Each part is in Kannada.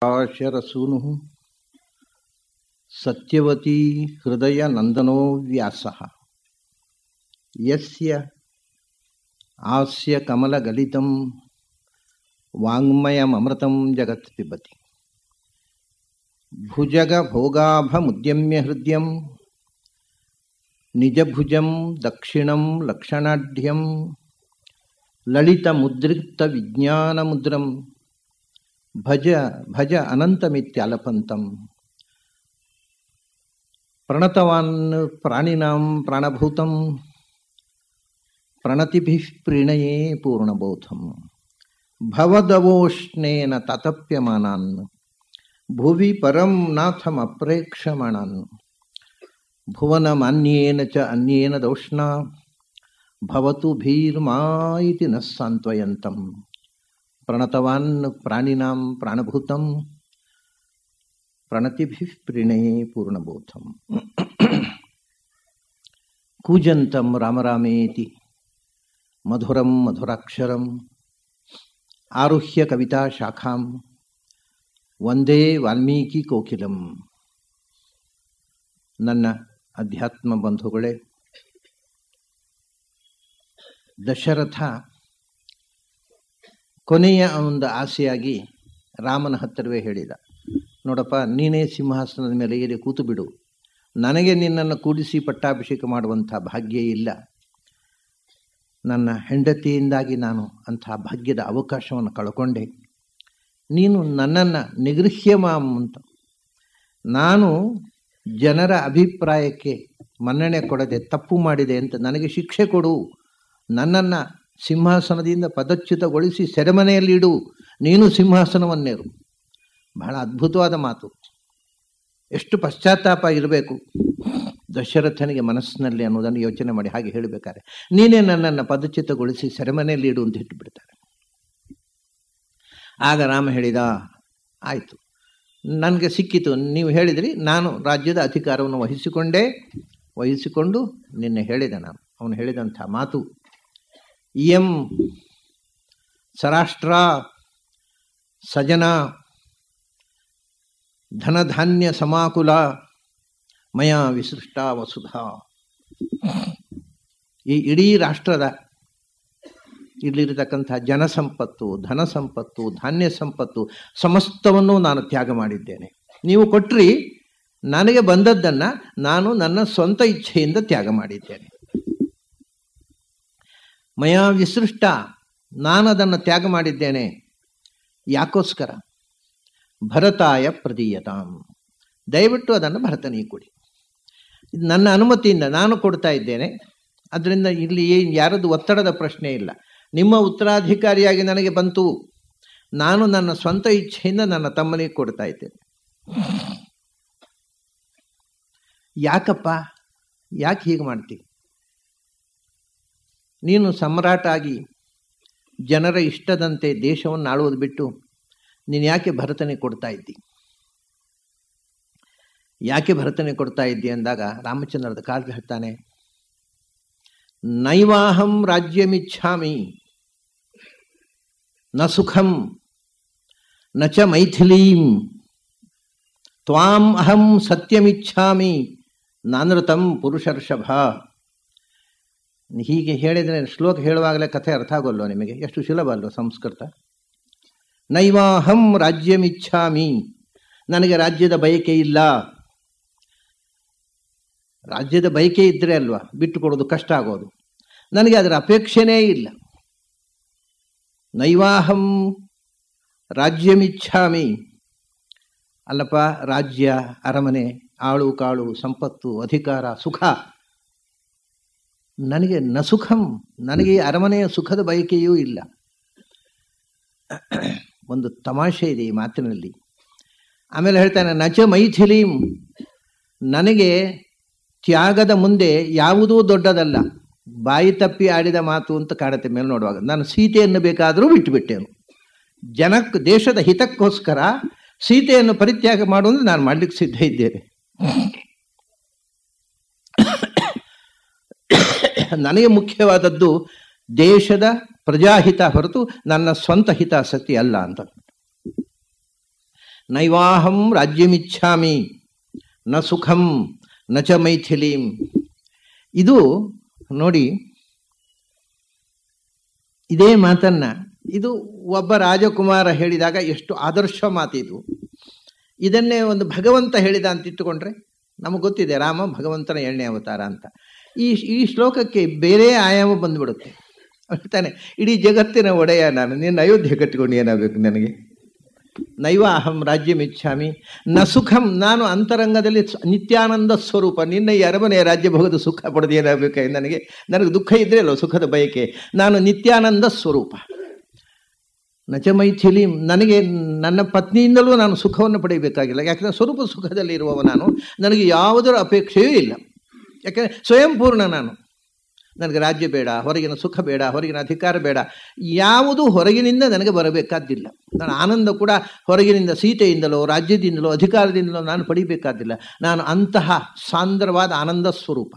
ಶರಸೂನು ಸತ್ಯವತೀ ಹೃದಯ ನಂದನೋ ವ್ಯಾಸ ಯಸ್ಯ ಆಸ್ಯ ಕಮಲಗಲಿತಂ ವಾङ्मयममृतं जगत् पिबति भुजगभोगाभमुद्यम्य हृद्यं निजभुजं दक्षिणं लक्षणाढ्यं ललितमुद्रिक्तविज्ञानमुद्रं भज भज अनन्तमित्यलपन्तं प्रणतवान् प्राणिनां प्राणभूतं प्रणतिभिः प्रीणये पूर्णबोधम् ಭವದವೋಷ್ಣೇನ ತತಪ್ಯಮಾನಾನ್ ಭುವಿ ಪರಂ ನಾಥಮಪ್ರೇಕ್ಷಮಾಣಾನ್ ಭುವನಮಾನ್ಯೇನ ಚ ಅನ್ಯೇನ ದೌಷ್ಣ ಭವತು ಭೀರ್ಮಾ ಇತಿ ನ ಸಾಂತ್ವಯಂತಂ ಪ್ರಣತವಾನ್ ಪ್ರಾಣಿನಾಂ ಪ್ರಾಣಭೂತಂ ಪ್ರಣತಿಭಿಃ ಪ್ರಣಯೇ ಪೂರ್ಣಬೋಧಂ ಕೂಜಂತಂ ರಾಮರಾಮೇತಿ ಮಧುರಂ ಮಧುರಾಕ್ಷರಂ ಆರುಹ್ಯ ಕವಿತಾ ಶಾಖಾಂ ಒಂದೇ ವಾಲ್ಮೀಕಿ ಕೋಕಿಲಂ ನನ್ನ ಅಧ್ಯಾತ್ಮ ಬಂಧುಗಳೇ ದಶರಥ ಕೊನೆಯ ಒಂದು ಆಸೆಯಾಗಿ ರಾಮನ ಹತ್ತಿರವೇ ಹೇಳಿದ ನೋಡಪ್ಪ ನೀನೇ ಸಿಂಹಾಸನದ ಮೇಲೆ ಏರಿ ಕೂತು ಬಿಡು ನನಗೆ ನಿನ್ನನ್ನು ಕೂಡಿಸಿ ಪಟ್ಟಾಭಿಷೇಕ ಮಾಡುವಂಥ ಭಾಗ್ಯ ಇಲ್ಲ ನನ್ನ ಹೆಂಡತಿಯಿಂದಾಗಿ ನಾನು ಅಂಥ ಭಾಗ್ಯದ ಅವಕಾಶವನ್ನು ಕಳ್ಕೊಂಡೆ ನೀನು ನನ್ನನ್ನು ನಿಗೃಹ್ಯ ಮಾಂ ಅಂತ ನಾನು ಜನರ ಅಭಿಪ್ರಾಯಕ್ಕೆ ಮನ್ನಣೆ ಕೊಡದೆ ತಪ್ಪು ಮಾಡಿದೆ ಅಂತ ನನಗೆ ಶಿಕ್ಷೆ ಕೊಡು ನನ್ನನ್ನು ಸಿಂಹಾಸನದಿಂದ ಪದಚ್ಯುತಗೊಳಿಸಿ ಸೆರೆಮನೆಯಲ್ಲಿಡು ನೀನು ಸಿಂಹಾಸನವನ್ನೇರು ಬಹಳ ಅದ್ಭುತವಾದ ಮಾತು ಎಷ್ಟು ಪಶ್ಚಾತ್ತಾಪ ಇರಬೇಕು ದಶರಥನಿಗೆ ಮನಸ್ಸಿನಲ್ಲಿ ಅನ್ನೋದನ್ನು ಯೋಚನೆ ಮಾಡಿ ಹಾಗೆ ಹೇಳಬೇಕಾರೆ ನೀನೇ ನನ್ನನ್ನು ಪದಚ್ಯುತಗೊಳಿಸಿ ಸೆರೆಮನೆಯಲ್ಲಿ ಇಡು ಅಂತ ಇಟ್ಟುಬಿಡ್ತಾರೆ ಆಗ ರಾಮ ಹೇಳಿದ ಆಯಿತು ನನಗೆ ಸಿಕ್ಕಿತು ನೀವು ಹೇಳಿದ್ರಿ ನಾನು ರಾಜ್ಯದ ಅಧಿಕಾರವನ್ನು ವಹಿಸಿಕೊಂಡೇ ವಹಿಸಿಕೊಂಡು ನಿನ್ನೆ ಹೇಳಿದೆ ನಾನು ಅವನು ಹೇಳಿದಂಥ ಮಾತು ಇಯಂ ಸರಾಷ್ಟ್ರ ಸಜನ ಧನಧಾನ್ಯ ಸಮಾಕುಲ ಮಯ ವಿಸೃಷ್ಟ ವಸುಧಾ ಈ ಇಡೀ ರಾಷ್ಟ್ರದ ಇಲ್ಲಿರತಕ್ಕಂಥ ಜನಸಂಪತ್ತು ಧನ ಸಂಪತ್ತು ಧಾನ್ಯ ಸಂಪತ್ತು ಸಮಸ್ತವನ್ನು ನಾನು ತ್ಯಾಗ ಮಾಡಿದ್ದೇನೆ ನೀವು ಕೊಟ್ರಿ ನನಗೆ ಬಂದದ್ದನ್ನು ನಾನು ನನ್ನ ಸ್ವಂತ ಇಚ್ಛೆಯಿಂದ ತ್ಯಾಗ ಮಾಡಿದ್ದೇನೆ ಮಯ ವಿಸೃಷ್ಟ ನಾನು ಅದನ್ನು ತ್ಯಾಗ ಮಾಡಿದ್ದೇನೆ ಯಾಕೋಸ್ಕರ ಭರತಾಯ ಪ್ರದೀಯತಾಂ ದಯವಿಟ್ಟು ಅದನ್ನು ಭರತನಿಗೆ ಕೊಡಿ ಇದು ನನ್ನ ಅನುಮತಿಯಿಂದ ನಾನು ಕೊಡ್ತಾ ಇದ್ದೇನೆ ಅದರಿಂದ ಇಲ್ಲಿ ಏನು ಯಾರದ್ದು ಒತ್ತಡದ ಪ್ರಶ್ನೆ ಇಲ್ಲ ನಿಮ್ಮ ಉತ್ತರಾಧಿಕಾರಿಯಾಗಿ ನನಗೆ ಬಂತು ನಾನು ನನ್ನ ಸ್ವಂತ ಇಚ್ಛೆಯಿಂದ ನನ್ನ ತಮ್ಮನಿಗೆ ಕೊಡ್ತಾ ಇದ್ದೇನೆ ಯಾಕಪ್ಪ ಯಾಕೆ ಹೀಗೆ ಮಾಡ್ತಿ ನೀನು ಸಮ್ರಾಟ ಆಗಿ ಜನರ ಇಷ್ಟದಂತೆ ದೇಶವನ್ನು ಆಳುವುದು ಬಿಟ್ಟು ನೀನು ಯಾಕೆ ಭರತನಿಗೆ ಕೊಡ್ತಾ ಇದ್ದಿ ಯಾಕೆ ಭರತನಿಗೆ ಕೊಡ್ತಾ ಇದ್ದಿ ಅಂದಾಗ ರಾಮಚಂದ್ರದ ಕಾಲ ಹೇಳ್ತಾನೆ ನೈವಾಹಂ ರಾಜ್ಯಮಿಚ್ಛಾಮಿ ನ ಸುಖಂ ನ ಚ ಮೈಥಿಲೀಂ ತ್ವಾಂ ಅಹಂ ಸತ್ಯಮಿಚ್ಛಾಮಿ ನಾನೃತಂ ಪುರುಷರ್ಷಭ ಹೀಗೆ ಹೇಳಿದರೆ ಶ್ಲೋಕ ಹೇಳುವಾಗಲೇ ಕಥೆ ಅರ್ಥ ಆಗೋಲ್ವ ನಿಮಗೆ ಎಷ್ಟು ಸುಲಭ ಅಲ್ವ ಸಂಸ್ಕೃತ ನೈವಾಹಂ ರಾಜ್ಯಮಿಚ್ಛಾಮಿ ನನಗೆ ರಾಜ್ಯದ ಬಯಕೆ ಇಲ್ಲ ರಾಜ್ಯದ ಬಯಕೆ ಇದ್ದರೆ ಅಲ್ವಾ ಬಿಟ್ಟು ಕೊಡೋದು ಕಷ್ಟ ಆಗೋದು ನನಗೆ ಅದರ ಅಪೇಕ್ಷೆನೇ ಇಲ್ಲ ನೈವಾಹಂ ರಾಜ್ಯಮಿಚ್ಛಾಮಿ ಅಲ್ಲಪ್ಪ ರಾಜ್ಯ ಅರಮನೆ ಆಳು ಕಾಳು ಸಂಪತ್ತು ಅಧಿಕಾರ ಸುಖ ನನಗೆ ನ ಸುಖಂ ನನಗೆ ಈ ಅರಮನೆಯ ಸುಖದ ಬಯಕೆಯೂ ಇಲ್ಲ ಒಂದು ತಮಾಷೆ ಇದೆ ಈ ಮಾತಿನಲ್ಲಿ ಆಮೇಲೆ ಹೇಳ್ತಾನೆ ನಚ ಮೈಥಿಲೀಂ ನನಗೆ ತ್ಯಾಗದ ಮುಂದೆ ಯಾವುದೂ ದೊಡ್ಡದಲ್ಲ ಬಾಯಿ ತಪ್ಪಿ ಆಡಿದ ಮಾತು ಅಂತ ಕಾಣುತ್ತೆ ಮೇಲೆ ನೋಡುವಾಗ ನಾನು ಸೀತೆಯನ್ನು ಬೇಕಾದರೂ ಬಿಟ್ಟುಬಿಟ್ಟೆನು ಜನಕ್ಕೆ ದೇಶದ ಹಿತಕ್ಕೋಸ್ಕರ ಸೀತೆಯನ್ನು ಪರಿತ್ಯಾಗ ಮಾಡು ಅಂದ್ರೆ ನಾನು ಮಾಡ್ಲಿಕ್ಕೆ ಸಿದ್ಧ ಇದ್ದೇನೆ ನನಗೆ ಮುಖ್ಯವಾದದ್ದು ದೇಶದ ಪ್ರಜಾಹಿತ ಹೊರತು ನನ್ನ ಸ್ವಂತ ಹಿತಾಸಕ್ತಿ ಅಲ್ಲ ಅಂತ ನೈವಾಹಂ ರಾಜ್ಯಮಿಚ್ಛಾಮಿ ನ ಸುಖಂ ನ ಚ ಮೈಥಿಲೀಂ ಇದು ನೋಡಿ ಇದೇ ಮಾತನ್ನ ಇದು ಒಬ್ಬ ರಾಜಕುಮಾರ ಹೇಳಿದಾಗ ಎಷ್ಟು ಆದರ್ಶ ಮಾತಿದು ಇದನ್ನೇ ಒಂದು ಭಗವಂತ ಹೇಳಿದ ಅಂತ ಇಟ್ಟುಕೊಂಡ್ರೆ ನಮಗೆ ಗೊತ್ತಿದೆ ರಾಮ ಭಗವಂತನ ಎಣ್ಣೆ ಅವತಾರ ಅಂತ ಈ ಈ ಶ್ಲೋಕಕ್ಕೆ ಬೇರೆ ಆಯಾಮ ಬಂದ್ಬಿಡುತ್ತೆ ಹೇಳ್ತಾನೆ ಇಡೀ ಜಗತ್ತಿನ ಒಡೆಯ ನಾನು ನೀನು ಅಯೋಧ್ಯೆ ಕಟ್ಟಿಕೊಂಡು ಏನಾಗಬೇಕು ನನಗೆ ನೈವ ಅಹಂ ರಾಜ್ಯಮಿಚ್ಛಾಮಿ ನ ಸುಖಂ ನಾನು ಅಂತರಂಗದಲ್ಲಿ ಸ- ನಿತ್ಯಾನಂದ ಸ್ವರೂಪ ನಿನ್ನ ಈ ಅರಮನೆ ರಾಜ್ಯ ಭೋಗದ ಸುಖ ಪಡೆದು ಏನಾಗಬೇಕು ನನಗೆ ನನಗೆ ದುಃಖ ಇದ್ರೆ ಅಲ್ವ ಸುಖದ ಬಯಕೆ ನಾನು ನಿತ್ಯಾನಂದ ಸ್ವರೂಪ ನಚ ಮೈಥಿಲಿ ನನಗೆ ನನ್ನ ಪತ್ನಿಯಿಂದಲೂ ನಾನು ಸುಖವನ್ನು ಪಡೆಯಬೇಕಾಗಿಲ್ಲ ಯಾಕಂದರೆ ಸ್ವರೂಪ ಸುಖದಲ್ಲಿ ಇರುವವ ನಾನು ನನಗೆ ಯಾವುದರ ಅಪೇಕ್ಷೆಯೂ ಇಲ್ಲ ಯಾಕಂದರೆ ಸ್ವಯಂಪೂರ್ಣ ನಾನು ನನಗೆ ರಾಜ್ಯ ಬೇಡ ಹೊರಗಿನ ಸುಖ ಬೇಡ ಹೊರಗಿನ ಅಧಿಕಾರ ಬೇಡ ಯಾವುದೂ ಹೊರಗಿನಿಂದ ನನಗೆ ಬರಬೇಕಾದ್ದಿಲ್ಲ ನಾನು ಆನಂದ ಕೂಡ ಹೊರಗಿನಿಂದ ಸೀತೆಯಿಂದಲೋ ರಾಜ್ಯದಿಂದಲೋ ಅಧಿಕಾರದಿಂದಲೋ ನಾನು ಪಡಿಬೇಕಾದ್ದಿಲ್ಲ ನಾನು ಅಂತಹ ಸಾಂದ್ರವಾದ ಆನಂದ ಸ್ವರೂಪ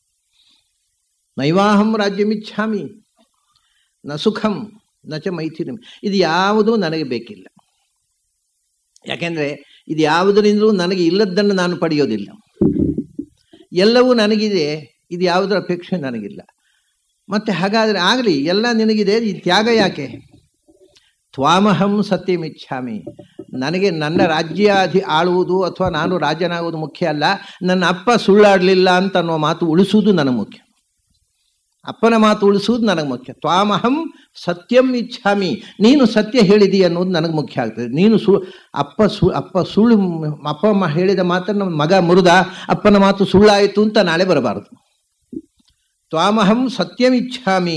ನೈವಾಹಂ ರಾಜ್ಯಮಿಚ್ಛಾಮಿ ನ ಸುಖಂ ನ ಚ ಮೈಥಿಲಿಂ ಇದು ಯಾವುದೂ ನನಗೆ ಬೇಕಿಲ್ಲ ಯಾಕೆಂದರೆ ಇದು ಯಾವುದರಿಂದಲೂ ನನಗೆ ಇಲ್ಲದ್ದನ್ನು ನಾನು ಪಡೆಯೋದಿಲ್ಲ ಎಲ್ಲವೂ ನನಗಿದೆ ಇದು ಯಾವುದರ ಅಪೇಕ್ಷೆ ನನಗಿಲ್ಲ ಮತ್ತೆ ಹಾಗಾದರೆ ಆಗಲಿ ಎಲ್ಲ ನಿನಗಿದೆ ಈ ತ್ಯಾಗ ಯಾಕೆ ತ್ವಾಮಹಂ ಸತ್ಯಮಿಚ್ಛಾಮಿ ನನಗೆ ನನ್ನ ರಾಜ್ಯ ಅಧಿ ಆಳುವುದು ಅಥವಾ ನಾನು ರಾಜನಾಗುವುದು ಮುಖ್ಯ ಅಲ್ಲ ನನ್ನ ಅಪ್ಪ ಸುಳ್ಳಾಡಲಿಲ್ಲ ಅಂತ ಅನ್ನೋ ಮಾತು ಉಳಿಸುವುದು ನನಗೆ ಮುಖ್ಯ ಅಪ್ಪನ ಮಾತು ಉಳಿಸುವುದು ನನಗೆ ಮುಖ್ಯ ತ್ವಾಮಹಂ ಸತ್ಯಂ ಇಚ್ಛಾಮಿ ನೀನು ಸತ್ಯ ಹೇಳಿದಿ ಅನ್ನೋದು ನನಗೆ ಮುಖ್ಯ ಆಗ್ತದೆ ನೀನು ಸು ಅಪ್ಪ ಸು ಅಪ್ಪ ಸುಳ್ಳು ಅಪ್ಪ ಅಮ್ಮ ಹೇಳಿದ ಮಾತನ್ನು ಮಗ ಮುರಿದ ಅಪ್ಪನ ಮಾತು ಸುಳ್ಳಾಯಿತು ಅಂತ ನಾಳೆ ಬರಬಾರದು ತ್ವಾಮಹಂ ಸತ್ಯಮಿಚ್ಛಾಮಿ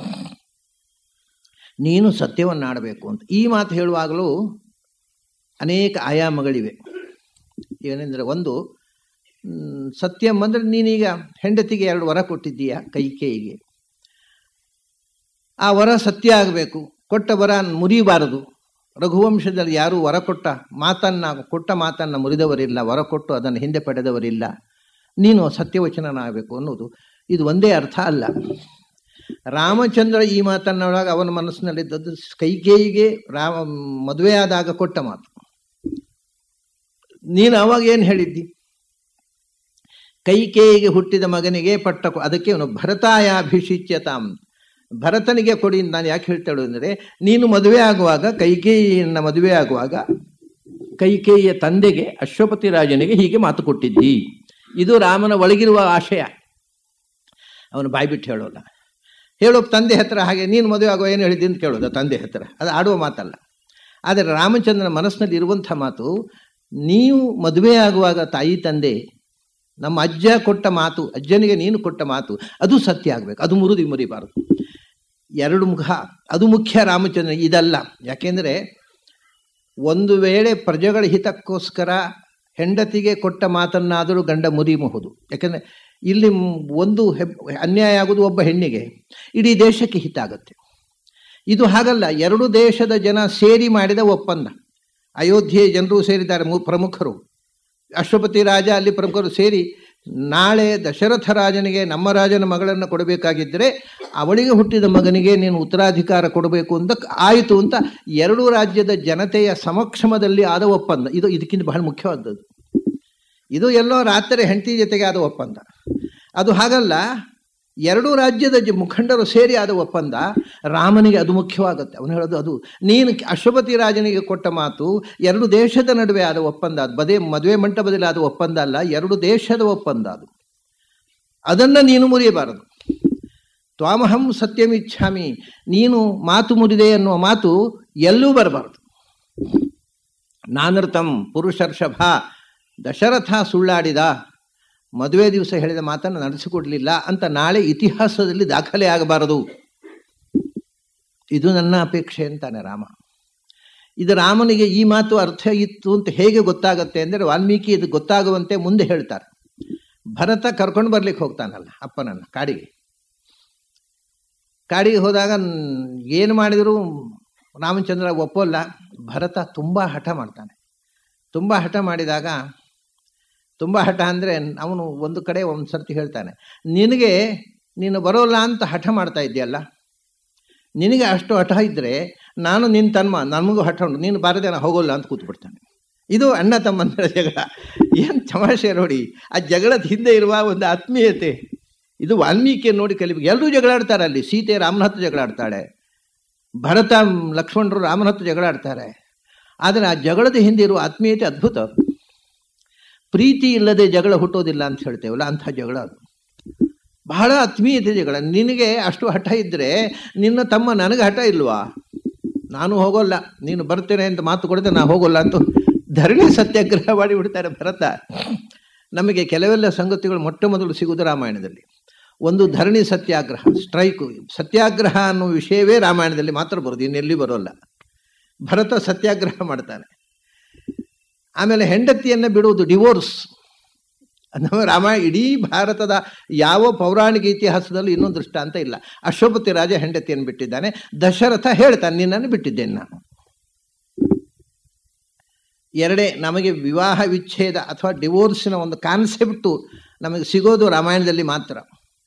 ನೀನು ಸತ್ಯವನ್ನು ಆಡಬೇಕು ಅಂತ ಈ ಮಾತು ಹೇಳುವಾಗಲೂ ಅನೇಕ ಆಯಾಮಗಳಿವೆ ಏನೆಂದರೆ ಒಂದು ಮ್, ಸತ್ಯಂ ಅಂದರೆ ನೀನೀಗ ಹೆಂಡತಿಗೆ ಎರಡು ವರ ಕೊಟ್ಟಿದ್ದೀಯ ಕೈಕೇಯಿಗೆ ಆ ವರ ಸತ್ಯ ಆಗಬೇಕು ಕೊಟ್ಟ ವರ ಮುರಿಬಾರದು ರಘುವಂಶದಲ್ಲಿ ಯಾರೂ ವರ ಕೊಟ್ಟ ಮಾತನ್ನ ಕೊಟ್ಟ ಮಾತನ್ನು ಮುರಿದವರಿಲ್ಲ ವರ ಕೊಟ್ಟು ಅದನ್ನು ಹಿಂದೆ ಪಡೆದವರಿಲ್ಲ ನೀನು ಸತ್ಯವಚನನಾಗಬೇಕು ಅನ್ನೋದು ಇದು ಒಂದೇ ಅರ್ಥ ಅಲ್ಲ ರಾಮಚಂದ್ರ ಈ ಮಾತನ್ನೊಳಗೆ ಅವನ ಮನಸ್ಸಿನಲ್ಲಿದ್ದದ್ದು ಕೈಕೇಯಿಗೆ ರಾಮ ಮದುವೆಯಾದಾಗ ಕೊಟ್ಟ ಮಾತು ನೀನು ಅವಾಗ ಏನು ಹೇಳಿದ್ದಿ ಕೈಕೇಯಿಗೆ ಹುಟ್ಟಿದ ಮಗನಿಗೆ ಪಟ್ಟ ಕೊ- ಅದಕ್ಕೆ ಅವನು ಭರತಾಯಾಭಿಷಿಚ್ಯತಾಂ ಭರತನಿಗೆ ಕೊಡಿ ಅಂತ ನಾನು ಯಾಕೆ ಹೇಳ್ತಾಳು ಅಂದರೆ ನೀನು ಮದುವೆ ಆಗುವಾಗ ಕೈಕೇಯಿಯನ್ನ ಮದುವೆ ಆಗುವಾಗ ಕೈಕೇಯಿಯ ತಂದೆಗೆ ಅಶ್ವಪತಿ ರಾಜನಿಗೆ ಹೀಗೆ ಮಾತು ಕೊಟ್ಟಿದ್ದಿ ಇದು ರಾಮನ ಒಳಗಿರುವ ಆಶಯ ಅವನು ಬಾಯ್ಬಿಟ್ಟು ಹೇಳೋಲ್ಲ ಹೇಳೋ ತಂದೆ ಹತ್ರ ಹಾಗೆ ನೀನು ಮದುವೆ ಆಗೋ ಏನು ಹೇಳಿದ್ದಿ ಅಂತ ಕೇಳೋದು ತಂದೆ ಹತ್ರ ಅದು ಆಡುವ ಮಾತಲ್ಲ ಆದರೆ ರಾಮಚಂದ್ರನ ಮನಸ್ಸಿನಲ್ಲಿ ಇರುವಂಥ ಮಾತು ನೀವು ಮದುವೆ ಆಗುವಾಗ ತಾಯಿ ತಂದೆ ನಮ್ಮ ಅಜ್ಜ ಕೊಟ್ಟ ಮಾತು ಅಜ್ಜನಿಗೆ ನೀನು ಕೊಟ್ಟ ಮಾತು ಅದು ಸತ್ಯ ಆಗಬೇಕು ಅದು ಮುರಿದು ಮುರಿಬಾರದು ಎರಡು ಮುಖ ಅದು ಮುಖ್ಯ ರಾಮಚಂದ್ರ ಇದಲ್ಲ ಯಾಕೆಂದರೆ ಒಂದು ವೇಳೆ ಪ್ರಜೆಗಳ ಹಿತಕ್ಕೋಸ್ಕರ ಹೆಂಡತಿಗೆ ಕೊಟ್ಟ ಮಾತನ್ನಾದರೂ ಗಂಡ ಮುರಿಬಹುದು ಯಾಕಂದರೆ ಇಲ್ಲಿ ಮ್- ಒಂದು ಹೆಬ್ ಅನ್ಯಾಯ ಆಗೋದು ಒಬ್ಬ ಹೆಣ್ಣಿಗೆ ಇಡೀ ದೇಶಕ್ಕೆ ಹಿತ ಆಗುತ್ತೆ ಇದು ಹಾಗಲ್ಲ ಎರಡು ದೇಶದ ಜನ ಸೇರಿ ಮಾಡಿದ ಒಪ್ಪಂದ ಅಯೋಧ್ಯೆಯ ಜನರು ಸೇರಿದ್ದಾರೆ ಮು- ಪ್ರಮುಖರು ಅಶ್ವಪತಿ ರಾಜ ಅಲ್ಲಿ ಪ್ರಮುಖರು ಸೇರಿ ನಾಳೆ ದಶರಥ ರಾಜನಿಗೆ ನಮ್ಮ ರಾಜನ ಮಗಳನ್ನು ಕೊಡಬೇಕಾಗಿದ್ದರೆ ಅವಳಿಗೆ ಹುಟ್ಟಿದ ಮಗನಿಗೆ ನೀನು ಉತ್ತರಾಧಿಕಾರ ಕೊಡಬೇಕು ಅಂತ ಆಯಿತು ಅಂತ ಎರಡು ರಾಜ್ಯದ ಜನತೆಯ ಸಮಕ್ಷಮದಲ್ಲಿ ಆದ ಒಪ್ಪಂದ ಇದು ಇದಕ್ಕಿಂತ ಬಹಳ ಮುಖ್ಯವಾದದ್ದು ಇದು ಎಲ್ಲೋ ರಾತ್ರಿ ಹೆಂಡತಿ ಜೊತೆಗೆ ಆದ ಒಪ್ಪಂದ ಅದು ಹಾಗಲ್ಲ ಎರಡೂ ರಾಜ್ಯದ ಜ- ಮುಖಂಡರು ಸೇರಿ ಆದ ಒಪ್ಪಂದ ರಾಮನಿಗೆ ಅದು ಮುಖ್ಯವಾಗುತ್ತೆ ಅವನು ಹೇಳೋದು ಅದು ನೀನು ಅಶ್ವಪತಿ ರಾಜನಿಗೆ ಕೊಟ್ಟ ಮಾತು ಎರಡು ದೇಶದ ನಡುವೆ ಆದ ಒಪ್ಪಂದ ಅದು ಬದೇ ಮದುವೆ ಮಂಟಪದಲ್ಲಿ ಆದ ಒಪ್ಪಂದ ಅಲ್ಲ ಎರಡು ದೇಶದ ಒಪ್ಪಂದ ಅದು ಅದನ್ನು ನೀನು ಮುರಿಯಬಾರದು ತ್ವಾಮಹಂ ಸತ್ಯಮಿಚ್ಛಾಮಿ ನೀನು ಮಾತು ಮುರಿದೆ ಅನ್ನುವ ಮಾತು ಎಲ್ಲೂ ಬರಬಾರದು ನಾನೃತಂ ಪುರುಷರ್ಷಭ ದಶರಥ ಸುಳ್ಳಾಡಿದ ಮದುವೆ ದಿವಸ ಹೇಳಿದ ಮಾತನ್ನು ನಡೆಸಿಕೊಡ್ಲಿಲ್ಲ ಅಂತ ನಾಳೆ ಇತಿಹಾಸದಲ್ಲಿ ದಾಖಲೆ ಆಗಬಾರದು ಇದು ನನ್ನ ಅಪೇಕ್ಷೆ ಅಂತಾನೆ ರಾಮ ಇದು ರಾಮನಿಗೆ ಈ ಮಾತು ಅರ್ಥ ಇತ್ತು ಅಂತ ಹೇಗೆ ಗೊತ್ತಾಗತ್ತೆ ಅಂದರೆ ವಾಲ್ಮೀಕಿ ಇದು ಗೊತ್ತಾಗುವಂತೆ ಮುಂದೆ ಹೇಳ್ತಾರೆ ಭರತ ಕರ್ಕೊಂಡು ಬರ್ಲಿಕ್ಕೆ ಹೋಗ್ತಾನಲ್ಲ ಅಪ್ಪನನ್ನ ಕಾಡಿಗೆ ಕಾಡಿಗೆ ಹೋದಾಗ ಏನು ಮಾಡಿದರೂ ರಾಮಚಂದ್ರ ಒಪ್ಪೋಲ್ಲ ಭರತ ತುಂಬ ಹಠ ಮಾಡ್ತಾನೆ ತುಂಬ ಹಠ ಮಾಡಿದಾಗ ತುಂಬ ಹಠ ಅಂದರೆ ಅವನು ಒಂದು ಕಡೆ ಒಂದು ಸರ್ತಿ ಹೇಳ್ತಾನೆ ನಿನಗೆ ನೀನು ಬರೋಲ್ಲ ಅಂತ ಹಠ ಮಾಡ್ತಾ ಇದೆಯಲ್ಲ ನಿನಗೆ ಅಷ್ಟು ಹಠ ಇದ್ದರೆ ನಾನು ನಿನ್ನ ತನ್ಮ ನನಗೂ ಹಠ ಉಂಟು ನೀನು ಬಾರದೆ ನಾನು ಹೋಗೋಲ್ಲ ಅಂತ ಕೂತ್ಬಿಡ್ತಾನೆ ಇದು ಅಣ್ಣ ತಮ್ಮಂದರ ಜಗಳ ಏನು ತಮಾಷೆ ನೋಡಿ ಆ ಜಗಳದ ಹಿಂದೆ ಇರುವ ಒಂದು ಆತ್ಮೀಯತೆ ಇದು ವಾಲ್ಮೀಕಿ ನೋಡಿ ಕಲಿಬೇಕು ಎಲ್ಲರೂ ಜಗಳಾಡ್ತಾರೆ ಅಲ್ಲಿ ಸೀತೆ ರಾಮನ ಹತ್ರ ಜಗಳಾಡ್ತಾಳೆ ಭರತ ಲಕ್ಷ್ಮಣರು ರಾಮನ ಹತ್ರ ಜಗಳಾಡ್ತಾರೆ ಆದರೆ ಆ ಜಗಳದ ಹಿಂದೆ ಇರುವ ಆತ್ಮೀಯತೆ ಅದ್ಭುತ ಪ್ರೀತಿ ಇಲ್ಲದೆ ಜಗಳ ಹುಟ್ಟೋದಿಲ್ಲ ಅಂತ ಹೇಳ್ತೇವಲ್ಲ ಅಂಥ ಜಗಳ ಅದು ಬಹಳ ಆತ್ಮೀಯತೆ ಜಗಳ ನಿನಗೆ ಅಷ್ಟು ಹಠ ಇದ್ದರೆ ನಿನ್ನ ತಮ್ಮ ನನಗೆ ಹಠ ಇಲ್ವಾ ನಾನು ಹೋಗೋಲ್ಲ ನೀನು ಬರ್ತೇನೆ ಅಂತ ಮಾತು ಕೊಡದೆ ನಾನು ಹೋಗೋಲ್ಲ ಅಂತ ಧರಣಿ ಸತ್ಯಾಗ್ರಹ ಮಾಡಿ ಬಿಡ್ತಾರೆ ಭರತ ನಮಗೆ ಕೆಲವೆಲ್ಲ ಸಂಗತಿಗಳು ಮೊಟ್ಟ ಮೊದಲು ಸಿಗುವುದು ರಾಮಾಯಣದಲ್ಲಿ ಒಂದು ಧರಣಿ ಸತ್ಯಾಗ್ರಹ ಸ್ಟ್ರೈಕು ಸತ್ಯಾಗ್ರಹ ಅನ್ನೋ ವಿಷಯವೇ ರಾಮಾಯಣದಲ್ಲಿ ಮಾತ್ರ ಬರೋದು ಇನ್ನೆಲ್ಲಿ ಬರೋಲ್ಲ ಭರತ ಸತ್ಯಾಗ್ರಹ ಮಾಡ್ತಾನೆ ಆಮೇಲೆ ಹೆಂಡತಿಯನ್ನು ಬಿಡುವುದು ಡಿವೋರ್ಸ್ ನಮ್ಮ ರಾಮಾಯಣ ಇಡೀ ಭಾರತದ ಯಾವ ಪೌರಾಣಿಕ ಇತಿಹಾಸದಲ್ಲೂ ಇನ್ನೊಂದು ದೃಷ್ಟಾಂತ ಇಲ್ಲ ಅಶ್ವಪತಿ ರಾಜ ಹೆಂಡತಿಯನ್ನು ಬಿಟ್ಟಿದ್ದಾನೆ ದಶರಥ ಹೇಳ್ತಾನೆ ನಿನ್ನನ್ನು ಬಿಟ್ಟಿದ್ದೇನೆ ನಾನು ಎರಡೇ ನಮಗೆ ವಿವಾಹ ವಿಚ್ಛೇದ ಅಥವಾ ಡಿವೋರ್ಸಿನ ಒಂದು ಕಾನ್ಸೆಪ್ಟು ನಮಗೆ ಸಿಗೋದು ರಾಮಾಯಣದಲ್ಲಿ ಮಾತ್ರ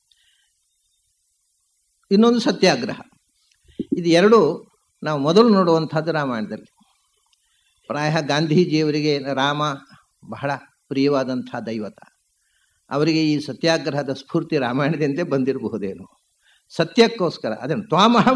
ಇನ್ನೊಂದು ಸತ್ಯಾಗ್ರಹ ಇದು ಎರಡು ನಾವು ಮೊದಲು ನೋಡುವಂಥದ್ದು ರಾಮಾಯಣದಲ್ಲಿ ಪ್ರಾಯ ಗಾಂಧೀಜಿಯವರಿಗೆ ರಾಮ ಬಹಳ ಪ್ರಿಯವಾದಂಥ ದೈವತ ಅವರಿಗೆ ಈ ಸತ್ಯಾಗ್ರಹದ ಸ್ಫೂರ್ತಿ ರಾಮಾಯಣದಂತೆ ಬಂದಿರಬಹುದೇನು ಸತ್ಯಕ್ಕೋಸ್ಕರ ಅದನ್ನು ತ್ವಾಮಹಂ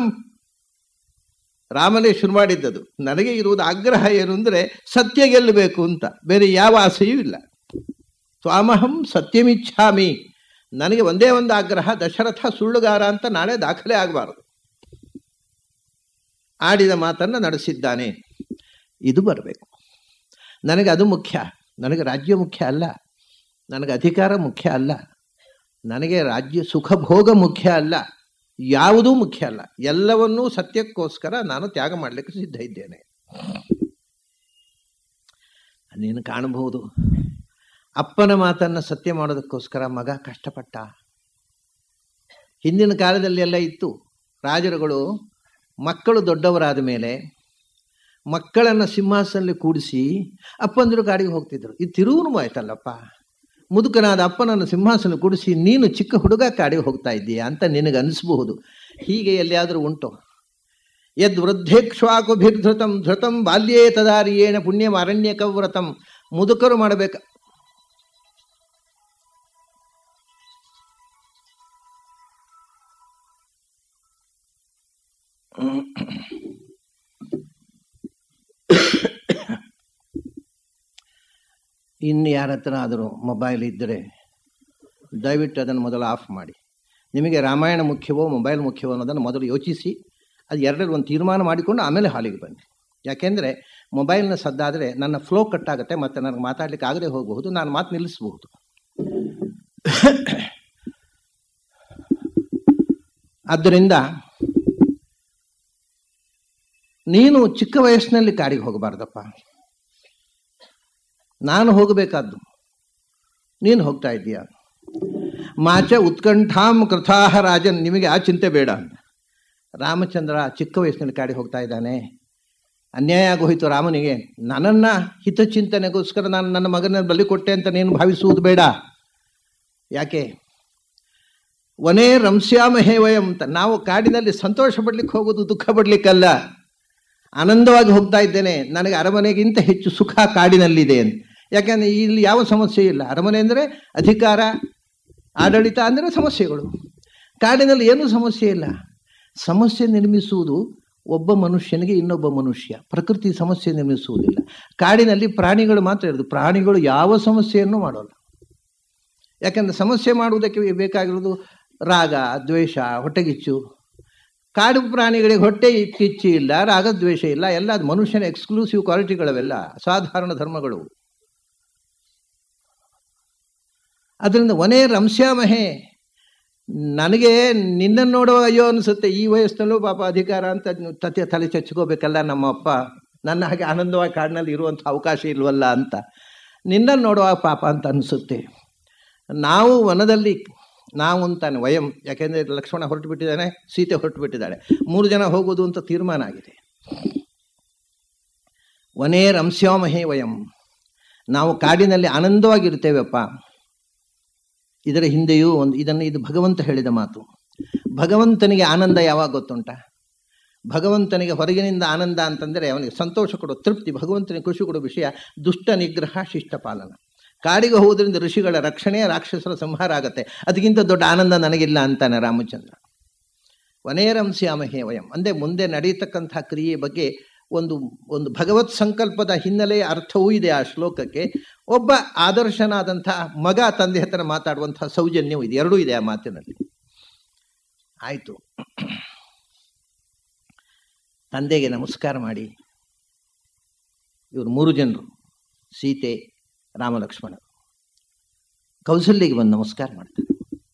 ರಾಮನೇ ಶುರು ಮಾಡಿದ್ದದು ನನಗೆ ಇರುವುದು ಆಗ್ರಹ ಏನು ಅಂದರೆ ಸತ್ಯ ಗೆಲ್ಲಬೇಕು ಅಂತ ಬೇರೆ ಯಾವ ಆಸೆಯೂ ಇಲ್ಲ ತ್ವಾಮಹಂ ಸತ್ಯಮಿಚ್ಛಾಮಿ ನನಗೆ ಒಂದೇ ಒಂದು ಆಗ್ರಹ ದಶರಥ ಸುಳ್ಳುಗಾರ ಅಂತ ನಾಳೆ ದಾಖಲೆ ಆಗಬಾರದು ಆಡಿದ ಮಾತನ್ನು ನಡೆಸಿದ್ದಾನೆ ಇದು ಬರಬೇಕು ನನಗೆ ಅದು ಮುಖ್ಯ ನನಗೆ ರಾಜ್ಯ ಮುಖ್ಯ ಅಲ್ಲ ನನಗೆ ಅಧಿಕಾರ ಮುಖ್ಯ ಅಲ್ಲ ನನಗೆ ರಾಜ್ಯ ಸುಖ ಭೋಗ ಮುಖ್ಯ ಅಲ್ಲ ಯಾವುದೂ ಮುಖ್ಯ ಅಲ್ಲ ಎಲ್ಲವನ್ನೂ ಸತ್ಯಕ್ಕೋಸ್ಕರ ನಾನು ತ್ಯಾಗ ಮಾಡಲಿಕ್ಕೆ ಸಿದ್ಧ ಇದ್ದೇನೆ ನೀನು ಕಾಣಬಹುದು ಅಪ್ಪನ ಮಾತನ್ನು ಸತ್ಯ ಮಾಡೋದಕ್ಕೋಸ್ಕರ ಮಗ ಕಷ್ಟಪಟ್ಟ ಹಿಂದಿನ ಕಾಲದಲ್ಲಿ ಎಲ್ಲ ಇತ್ತು ರಾಜರುಗಳು ಮಕ್ಕಳು ದೊಡ್ಡವರಾದ ಮೇಲೆ ಮಕ್ಕಳನ್ನು ಸಿಂಹಾಸನಲ್ಲಿ ಕೂಡಿಸಿ ಅಪ್ಪಂದಿರು ಕಾಡಿಗೆ ಹೋಗ್ತಿದ್ರು ಇದು ತಿರುವುನು ಆಯ್ತಲ್ಲಪ್ಪ ಮುದುಕನಾದ ಅಪ್ಪನನ್ನು ಸಿಂಹಾಸನ ಕೂಡಿಸಿ ನೀನು ಚಿಕ್ಕ ಹುಡುಗ ಕಾಡಿಗೆ ಹೋಗ್ತಾ ಇದ್ದೀಯಾ ಅಂತ ನಿನಗೆ ಅನಿಸಬಹುದು ಹೀಗೆ ಎಲ್ಲಿಯಾದರೂ ಉಂಟು ಯದ್ ವೃದ್ಧೇಕ್ಷ್ವಾಕುಭಿರ್ಧೃತಂ ಧೃತಂ ಬಾಲ್ಯೇ ತದಾರಿಯೇಣ ಪುಣ್ಯಂ ಅರಣ್ಯಕವ್ರತಂ ಮುದುಕರು ಮಾಡಬೇಕ ಇನ್ನು ಯಾರ ಹತ್ರ ಆದರೂ ಮೊಬೈಲ್ ಇದ್ದರೆ ದಯವಿಟ್ಟು ಅದನ್ನು ಮೊದಲು ಆಫ್ ಮಾಡಿ ನಿಮಗೆ ರಾಮಾಯಣ ಮುಖ್ಯವೋ ಮೊಬೈಲ್ ಮುಖ್ಯವೋ ಅನ್ನೋದನ್ನು ಮೊದಲು ಯೋಚಿಸಿ ಅದು ಎರಡರಲ್ಲಿ ಒಂದು ತೀರ್ಮಾನ ಮಾಡಿಕೊಂಡು ಆಮೇಲೆ ಹಾಲಿಗೆ ಬನ್ನಿ ಯಾಕೆಂದರೆ ಮೊಬೈಲ್ನ ಸದ್ದಾದರೆ ನನ್ನ ಫ್ಲೋ ಕಟ್ಟಾಗುತ್ತೆ ಮತ್ತು ನನಗೆ ಮಾತಾಡಲಿಕ್ಕೆ ಆಗದೆ ಹೋಗಬಹುದು ನಾನು ಮಾತು ನಿಲ್ಲಿಸಬಹುದು ಆದ್ದರಿಂದ ನೀನು ಚಿಕ್ಕ ವಯಸ್ಸಿನಲ್ಲಿ ಕಾಡಿಗೆ ಹೋಗಬಾರ್ದಪ್ಪ ನಾನು ಹೋಗಬೇಕಾದ್ದು ನೀನು ಹೋಗ್ತಾ ಇದ್ದೀಯ ಮಾಚ ಉತ್ಕಂಠಾಂ ಕೃತಾಹ ರಾಜನ್ ನಿಮಗೆ ಆ ಚಿಂತೆ ಬೇಡ ರಾಮಚಂದ್ರ ಚಿಕ್ಕ ವಯಸ್ಸಿನಲ್ಲಿ ಕಾಡಿಗೆ ಹೋಗ್ತಾ ಇದ್ದಾನೆ ಅನ್ಯಾಯ ಆಗೋಯ್ತು ರಾಮನಿಗೆ ನನ್ನನ್ನು ಹಿತಚಿಂತನೆಗೋಸ್ಕರ ನಾನು ನನ್ನ ಮಗನ ಬಲಿ ಕೊಟ್ಟೆ ಅಂತ ನೀನು ಭಾವಿಸುವುದು ಬೇಡ ಯಾಕೆ ವನೇ ರಂಸ್ಯಾಮಹೇ ವಯಂ ಅಂತ ನಾವು ಕಾಡಿನಲ್ಲಿ ಸಂತೋಷ ಪಡ್ಲಿಕ್ಕೆ ಹೋಗೋದು ದುಃಖ ಪಡ್ಲಿಕ್ಕಲ್ಲ ಆನಂದವಾಗಿ ಹೋಗ್ತಾ ಇದ್ದೇನೆ ನನಗೆ ಅರಮನೆಗಿಂತ ಹೆಚ್ಚು ಸುಖ ಕಾಡಿನಲ್ಲಿದೆ ಅಂತ ಯಾಕೆಂದರೆ ಇಲ್ಲಿ ಯಾವ ಸಮಸ್ಯೆ ಇಲ್ಲ ಅರಮನೆ ಅಂದರೆ ಅಧಿಕಾರ ಆಡಳಿತ ಅಂದರೆ ಸಮಸ್ಯೆಗಳು ಕಾಡಿನಲ್ಲಿ ಏನೂ ಸಮಸ್ಯೆ ಇಲ್ಲ ಸಮಸ್ಯೆ ನಿರ್ಮಿಸುವುದು ಒಬ್ಬ ಮನುಷ್ಯನಿಗೆ ಇನ್ನೊಬ್ಬ ಮನುಷ್ಯ ಪ್ರಕೃತಿ ಸಮಸ್ಯೆ ನಿರ್ಮಿಸುವುದಿಲ್ಲ ಕಾಡಿನಲ್ಲಿ ಪ್ರಾಣಿಗಳು ಮಾತ್ರ ಇರೋದು ಪ್ರಾಣಿಗಳು ಯಾವ ಸಮಸ್ಯೆಯನ್ನು ಮಾಡೋಲ್ಲ ಯಾಕೆಂದರೆ ಸಮಸ್ಯೆ ಮಾಡುವುದಕ್ಕೆ ಬೇಕಾಗಿರೋದು ರಾಗ ದ್ವೇಷ ಹೊಟ್ಟೆಗಿಚ್ಚು ಕಾಡು ಪ್ರಾಣಿಗಳಿಗೆ ಹೊಟ್ಟೆ ಕಿಚ್ಚಿ ಇಲ್ಲ ರಾಗ ದ್ವೇಷ ಇಲ್ಲ ಎಲ್ಲ ಅದು ಮನುಷ್ಯನ ಎಕ್ಸ್ಕ್ಲೂಸಿವ್ ಕ್ವಾಲಿಟಿಗಳವೆಲ್ಲ ಅಸಾಧಾರಣ ಧರ್ಮಗಳು ಅದರಿಂದ ಒನೇ ರಂಶ್ಯಾಮಹೇ ನನಗೆ ನಿನ್ನನ್ನು ನೋಡುವ ಅಯ್ಯೋ ಅನಿಸುತ್ತೆ ಈ ವಯಸ್ಸಿನಲ್ಲೂ ಪಾಪ ಅಧಿಕಾರ ಅಂತ ತತೆ ತಲೆ ಚಚ್ಕೋಬೇಕಲ್ಲ ನಮ್ಮ ಅಪ್ಪ ನನ್ನ ಹಾಗೆ ಆನಂದವಾಗಿ ಕಾಡಿನಲ್ಲಿ ಇರುವಂಥ ಅವಕಾಶ ಇಲ್ವಲ್ಲ ಅಂತ ನಿನ್ನನ್ನು ನೋಡುವ ಪಾಪ ಅಂತ ಅನಿಸುತ್ತೆ ನಾವು ವನದಲ್ಲಿ ನಾವು ಅಂತಾನೆ ವಯಂ ಯಾಕೆಂದರೆ ಲಕ್ಷ್ಮಣ ಹೊರಟು ಬಿಟ್ಟಿದ್ದಾನೆ ಸೀತೆ ಹೊರಟು ಬಿಟ್ಟಿದ್ದಾಳೆ ಮೂರು ಜನ ಹೋಗೋದು ಅಂತ ತೀರ್ಮಾನ ಆಗಿದೆ ವನೇ ರಂಸ್ಯಾಮಹೇ ವಯಂ ನಾವು ಕಾಡಿನಲ್ಲಿ ಆನಂದವಾಗಿರ್ತೇವಪ್ಪ ಇದರ ಹಿಂದೆಯೂ ಒಂದು ಇದನ್ನು ಇದು ಭಗವಂತ ಹೇಳಿದ ಮಾತು ಭಗವಂತನಿಗೆ ಆನಂದ ಯಾವಾಗ ಗೊತ್ತುಂಟ ಭಗವಂತನಿಗೆ ಹೊರಗಿನಿಂದ ಆನಂದ ಅಂತಂದರೆ ಅವನಿಗೆ ಸಂತೋಷ ಕೊಡೋ ತೃಪ್ತಿ ಭಗವಂತನಿಗೆ ಖುಷಿ ಕೊಡೋ ವಿಷಯ ದುಷ್ಟ ನಿಗ್ರಹ ಶಿಷ್ಟ ಪಾಲನ ಕಾಡಿಗೆ ಹೋದ್ರಿಂದ ಋಷಿಗಳ ರಕ್ಷಣೆ ರಾಕ್ಷಸರ ಸಂಹಾರ ಆಗತ್ತೆ ಅದಕ್ಕಿಂತ ದೊಡ್ಡ ಆನಂದ ನನಗಿಲ್ಲ ಅಂತಾನೆ ರಾಮಚಂದ್ರ ವನೇರಂಸ್ಯಾಮಹೇ ವಯಂ ಅಂದರೆ ಮುಂದೆ ನಡೆಯತಕ್ಕಂಥ ಕ್ರಿಯೆ ಬಗ್ಗೆ ಒಂದು ಒಂದು ಭಗವತ್ ಸಂಕಲ್ಪದ ಹಿನ್ನೆಲೆಯ ಅರ್ಥವೂ ಇದೆ ಆ ಶ್ಲೋಕಕ್ಕೆ ಒಬ್ಬ ಆದರ್ಶನಾದಂಥ ಮಗ ತಂದೆ ಹತ್ರ ಮಾತಾಡುವಂತಹ ಸೌಜನ್ಯವೂ ಇದೆ ಎರಡೂ ಇದೆ ಆ ಮಾತಿನಲ್ಲಿ ಆಯಿತು ತಂದೆಗೆ ನಮಸ್ಕಾರ ಮಾಡಿ ಇವರು ಮೂರು ಜನರು ಸೀತೆ ರಾಮಲಕ್ಷ್ಮಣರು ಕೌಸಲ್ಯಗೆ ಬಂದು ನಮಸ್ಕಾರ ಮಾಡ್ತಾರೆ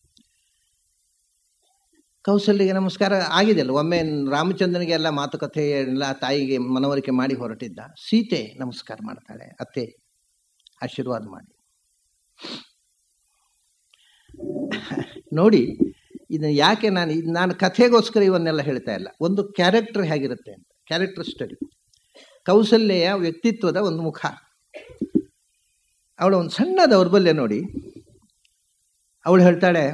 ಕೌಸಲ್ಯಗೆ ನಮಸ್ಕಾರ ಆಗಿದೆಯಲ್ಲ ಒಮ್ಮೆ ರಾಮಚಂದ್ರನಿಗೆ ಎಲ್ಲ ಮಾತುಕತೆ ಎಲ್ಲ ತಾಯಿಗೆ ಮನವರಿಕೆ ಮಾಡಿ ಹೊರಟಿದ್ದ ಸೀತೆ ನಮಸ್ಕಾರ ಮಾಡ್ತಾಳೆ ಅತ್ತೆ ಆಶೀರ್ವಾದ ಮಾಡಿ ನೋಡಿ ಇದನ್ನು ಯಾಕೆ ನಾನು ಇದು ನಾನು ಕಥೆಗೋಸ್ಕರ ಇವನ್ನೆಲ್ಲ ಹೇಳ್ತಾ ಇಲ್ಲ ಒಂದು ಕ್ಯಾರೆಕ್ಟರ್ ಹೇಗಿರುತ್ತೆ ಅಂತ ಕ್ಯಾರೆಕ್ಟರ್ ಸ್ಟಡಿ ಕೌಸಲ್ಯೆಯ ವ್ಯಕ್ತಿತ್ವದ ಒಂದು ಮುಖ ಅವಳ ಒಂದು ಸಣ್ಣ ದೌರ್ಬಲ್ಯ ನೋಡಿ ಅವಳು ಹೇಳ್ತಾಳೆ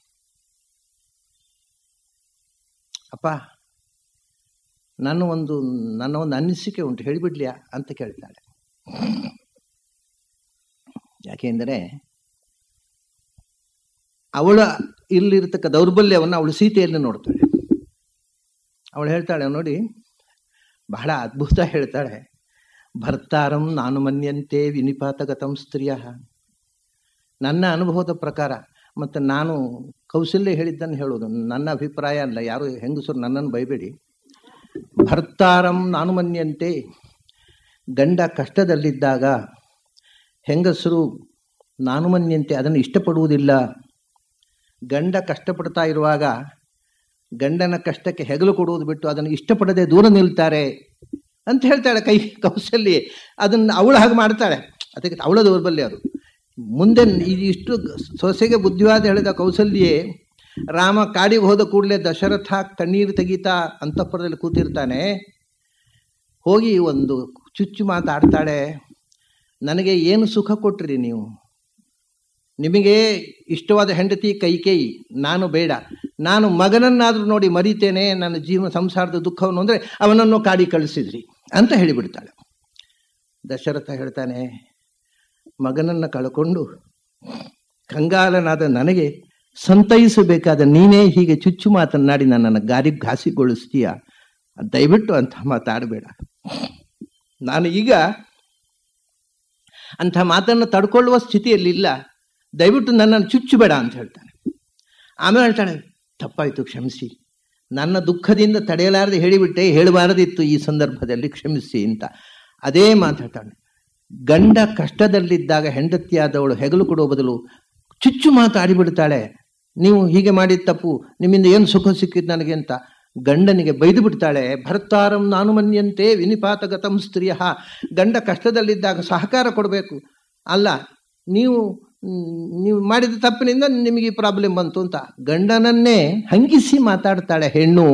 ಅಪ್ಪ ನನ್ನ ಒಂದು ನನ್ನ ಒಂದು ಅನಿಸಿಕೆ ಉಂಟು ಹೇಳಿಬಿಡ್ಲಿಯಾ ಅಂತ ಕೇಳ್ತಾಳೆ ಯಾಕೆಂದರೆ ಅವಳ ಇಲ್ಲಿರ್ತಕ್ಕ ದೌರ್ಬಲ್ಯವನ್ನು ಅವಳು ಸೀತೆಯಲ್ಲಿ ನೋಡ್ತಾಳೆ ಅವಳು ಹೇಳ್ತಾಳೆ ನೋಡಿ ಬಹಳ ಅದ್ಭುತ ಹೇಳ್ತಾಳೆ ಭರ್ತಾರಂ ನಾನು ಮನ್ಯಂತೆ ವಿನಿಪಾತಗತಂ ಸ್ತ್ರೀಯ ನನ್ನ ಅನುಭವದ ಪ್ರಕಾರ ಮತ್ತು ನಾನು ಕೌಶಲ್ಯ ಹೇಳಿದ್ದನ್ನು ಹೇಳೋದು ನನ್ನ ಅಭಿಪ್ರಾಯ ಅಲ್ಲ ಯಾರು ಹೆಂಗಸರು ನನ್ನನ್ನು ಬೈಬೇಡಿ ಭರ್ತಾರಂ ನಾನು ಮನ್ಯಂತೆ ಗಂಡ ಕಷ್ಟದಲ್ಲಿದ್ದಾಗ ಹೆಂಗಸರು ನಾನು ಮನ್ಯಂತೆ ಅದನ್ನು ಇಷ್ಟಪಡುವುದಿಲ್ಲ ಗಂಡ ಕಷ್ಟಪಡ್ತಾ ಇರುವಾಗ ಗಂಡನ ಕಷ್ಟಕ್ಕೆ ಹೆಗಲು ಕೊಡುವುದು ಬಿಟ್ಟು ಅದನ್ನು ಇಷ್ಟಪಡದೆ ದೂರ ನಿಲ್ತಾರೆ ಅಂತ ಹೇಳ್ತಾಳೆ ಕೈ ಕೌಶಲ್ಯ ಅದನ್ನು ಅವಳು ಹಾಗೆ ಮಾಡ್ತಾಳೆ ಅದಕ್ಕೆ ಅವಳ ದೌರ್ಬಲ್ಯ ಅದು ಮುಂದೆ ಇಷ್ಟು ಸೊಸೆಗೆ ಬುದ್ಧಿವಾದ ಹೇಳಿದ ಕೌಸಲ್ಯೆ ರಾಮ ಕಾಡಿಗೆ ಹೋದ ಕೂಡಲೇ ದಶರಥ ಕಣ್ಣೀರು ತೆಗೀತಾ ಅಂತಃಪುರದಲ್ಲಿ ಕೂತಿರ್ತಾನೆ ಹೋಗಿ ಒಂದು ಚುಚ್ಚು ಮಾತಾಡ್ತಾಳೆ ನನಗೆ ಏನು ಸುಖ ಕೊಟ್ರಿ ನೀವು ನಿಮಗೆ ಇಷ್ಟವಾದ ಹೆಂಡತಿ ಕೈಕೇಯಿ ನಾನು ಬೇಡ ನಾನು ಮಗನನ್ನಾದರೂ ನೋಡಿ ಮರಿತೇನೆ ನನ್ನ ಜೀವನ ಸಂಸಾರದ ದುಃಖವನ್ನು ಅಂದರೆ ಅವನನ್ನು ಕಾಡಿ ಕಳಿಸಿದ್ರಿ ಅಂತ ಹೇಳಿಬಿಡ್ತಾಳೆ ದಶರಥ ಹೇಳ್ತಾನೆ ಮಗನನ್ನು ಕಳ್ಕೊಂಡು ಕಂಗಾಲನಾದ ನನಗೆ ಸಂತೈಸಬೇಕಾದ ನೀನೇ ಹೀಗೆ ಚುಚ್ಚು ಮಾತನ್ನಾಡಿ ನನ್ನನ್ನು ಗಾರಿ ಘಾಸಿಗೊಳಿಸ್ತೀಯ ದಯವಿಟ್ಟು ಅಂತ ಮಾತಾಡಬೇಡ ನಾನು ಈಗ ಅಂಥ ಮಾತನ್ನು ತಡ್ಕೊಳ್ಳುವ ಸ್ಥಿತಿಯಲ್ಲಿಲ್ಲ ದಯವಿಟ್ಟು ನನ್ನನ್ನು ಚುಚ್ಚಬೇಡ ಅಂತ ಹೇಳ್ತಾನೆ ಆಮೇಲೆ ಹೇಳ್ತಾಳೆ ತಪ್ಪಾಯಿತು ಕ್ಷಮಿಸಿ ನನ್ನ ದುಃಖದಿಂದ ತಡೆಯಲಾರದೆ ಹೇಳಿಬಿಟ್ಟೆ ಹೇಳಬಾರದಿತ್ತು ಈ ಸಂದರ್ಭದಲ್ಲಿ ಕ್ಷಮಿಸಿ ಅಂತ ಅದೇ ಮಾತಾಡ್ತಾನೆ ಗಂಡ ಕಷ್ಟದಲ್ಲಿದ್ದಾಗ ಹೆಂಡತಿಯಾದವಳು ಹೆಗಲು ಕೊಡುವ ಬದಲು ಚುಚ್ಚು ಮಾತಾಡಿಬಿಡ್ತಾಳೆ ನೀವು ಹೀಗೆ ಮಾಡಿದ ತಪ್ಪು ನಿಮ್ಮಿಂದ ಏನು ಸುಖ ಸಿಕ್ಕಿದ್ದು ನನಗೆ ಅಂತ ಗಂಡನಿಗೆ ಬೈದು ಬಿಡ್ತಾಳೆ ಭರ್ತಾರಂ ನಾನು ಮನ್ಯಂತೆ ವಿನಿಪಾತಗತಂ ಸ್ತ್ರೀಯ ಗಂಡ ಕಷ್ಟದಲ್ಲಿದ್ದಾಗ ಸಹಕಾರ ಕೊಡಬೇಕು ಅಲ್ಲ ನೀವು ನೀವು ಮಾಡಿದ ತಪ್ಪಿನಿಂದ ನಿಮಗೆ ಪ್ರಾಬ್ಲಮ್ ಬಂತು ಅಂತ ಗಂಡನನ್ನೇ ಹಂಗಿಸಿ ಮಾತಾಡ್ತಾಳೆ ಹೆಣ್ಣು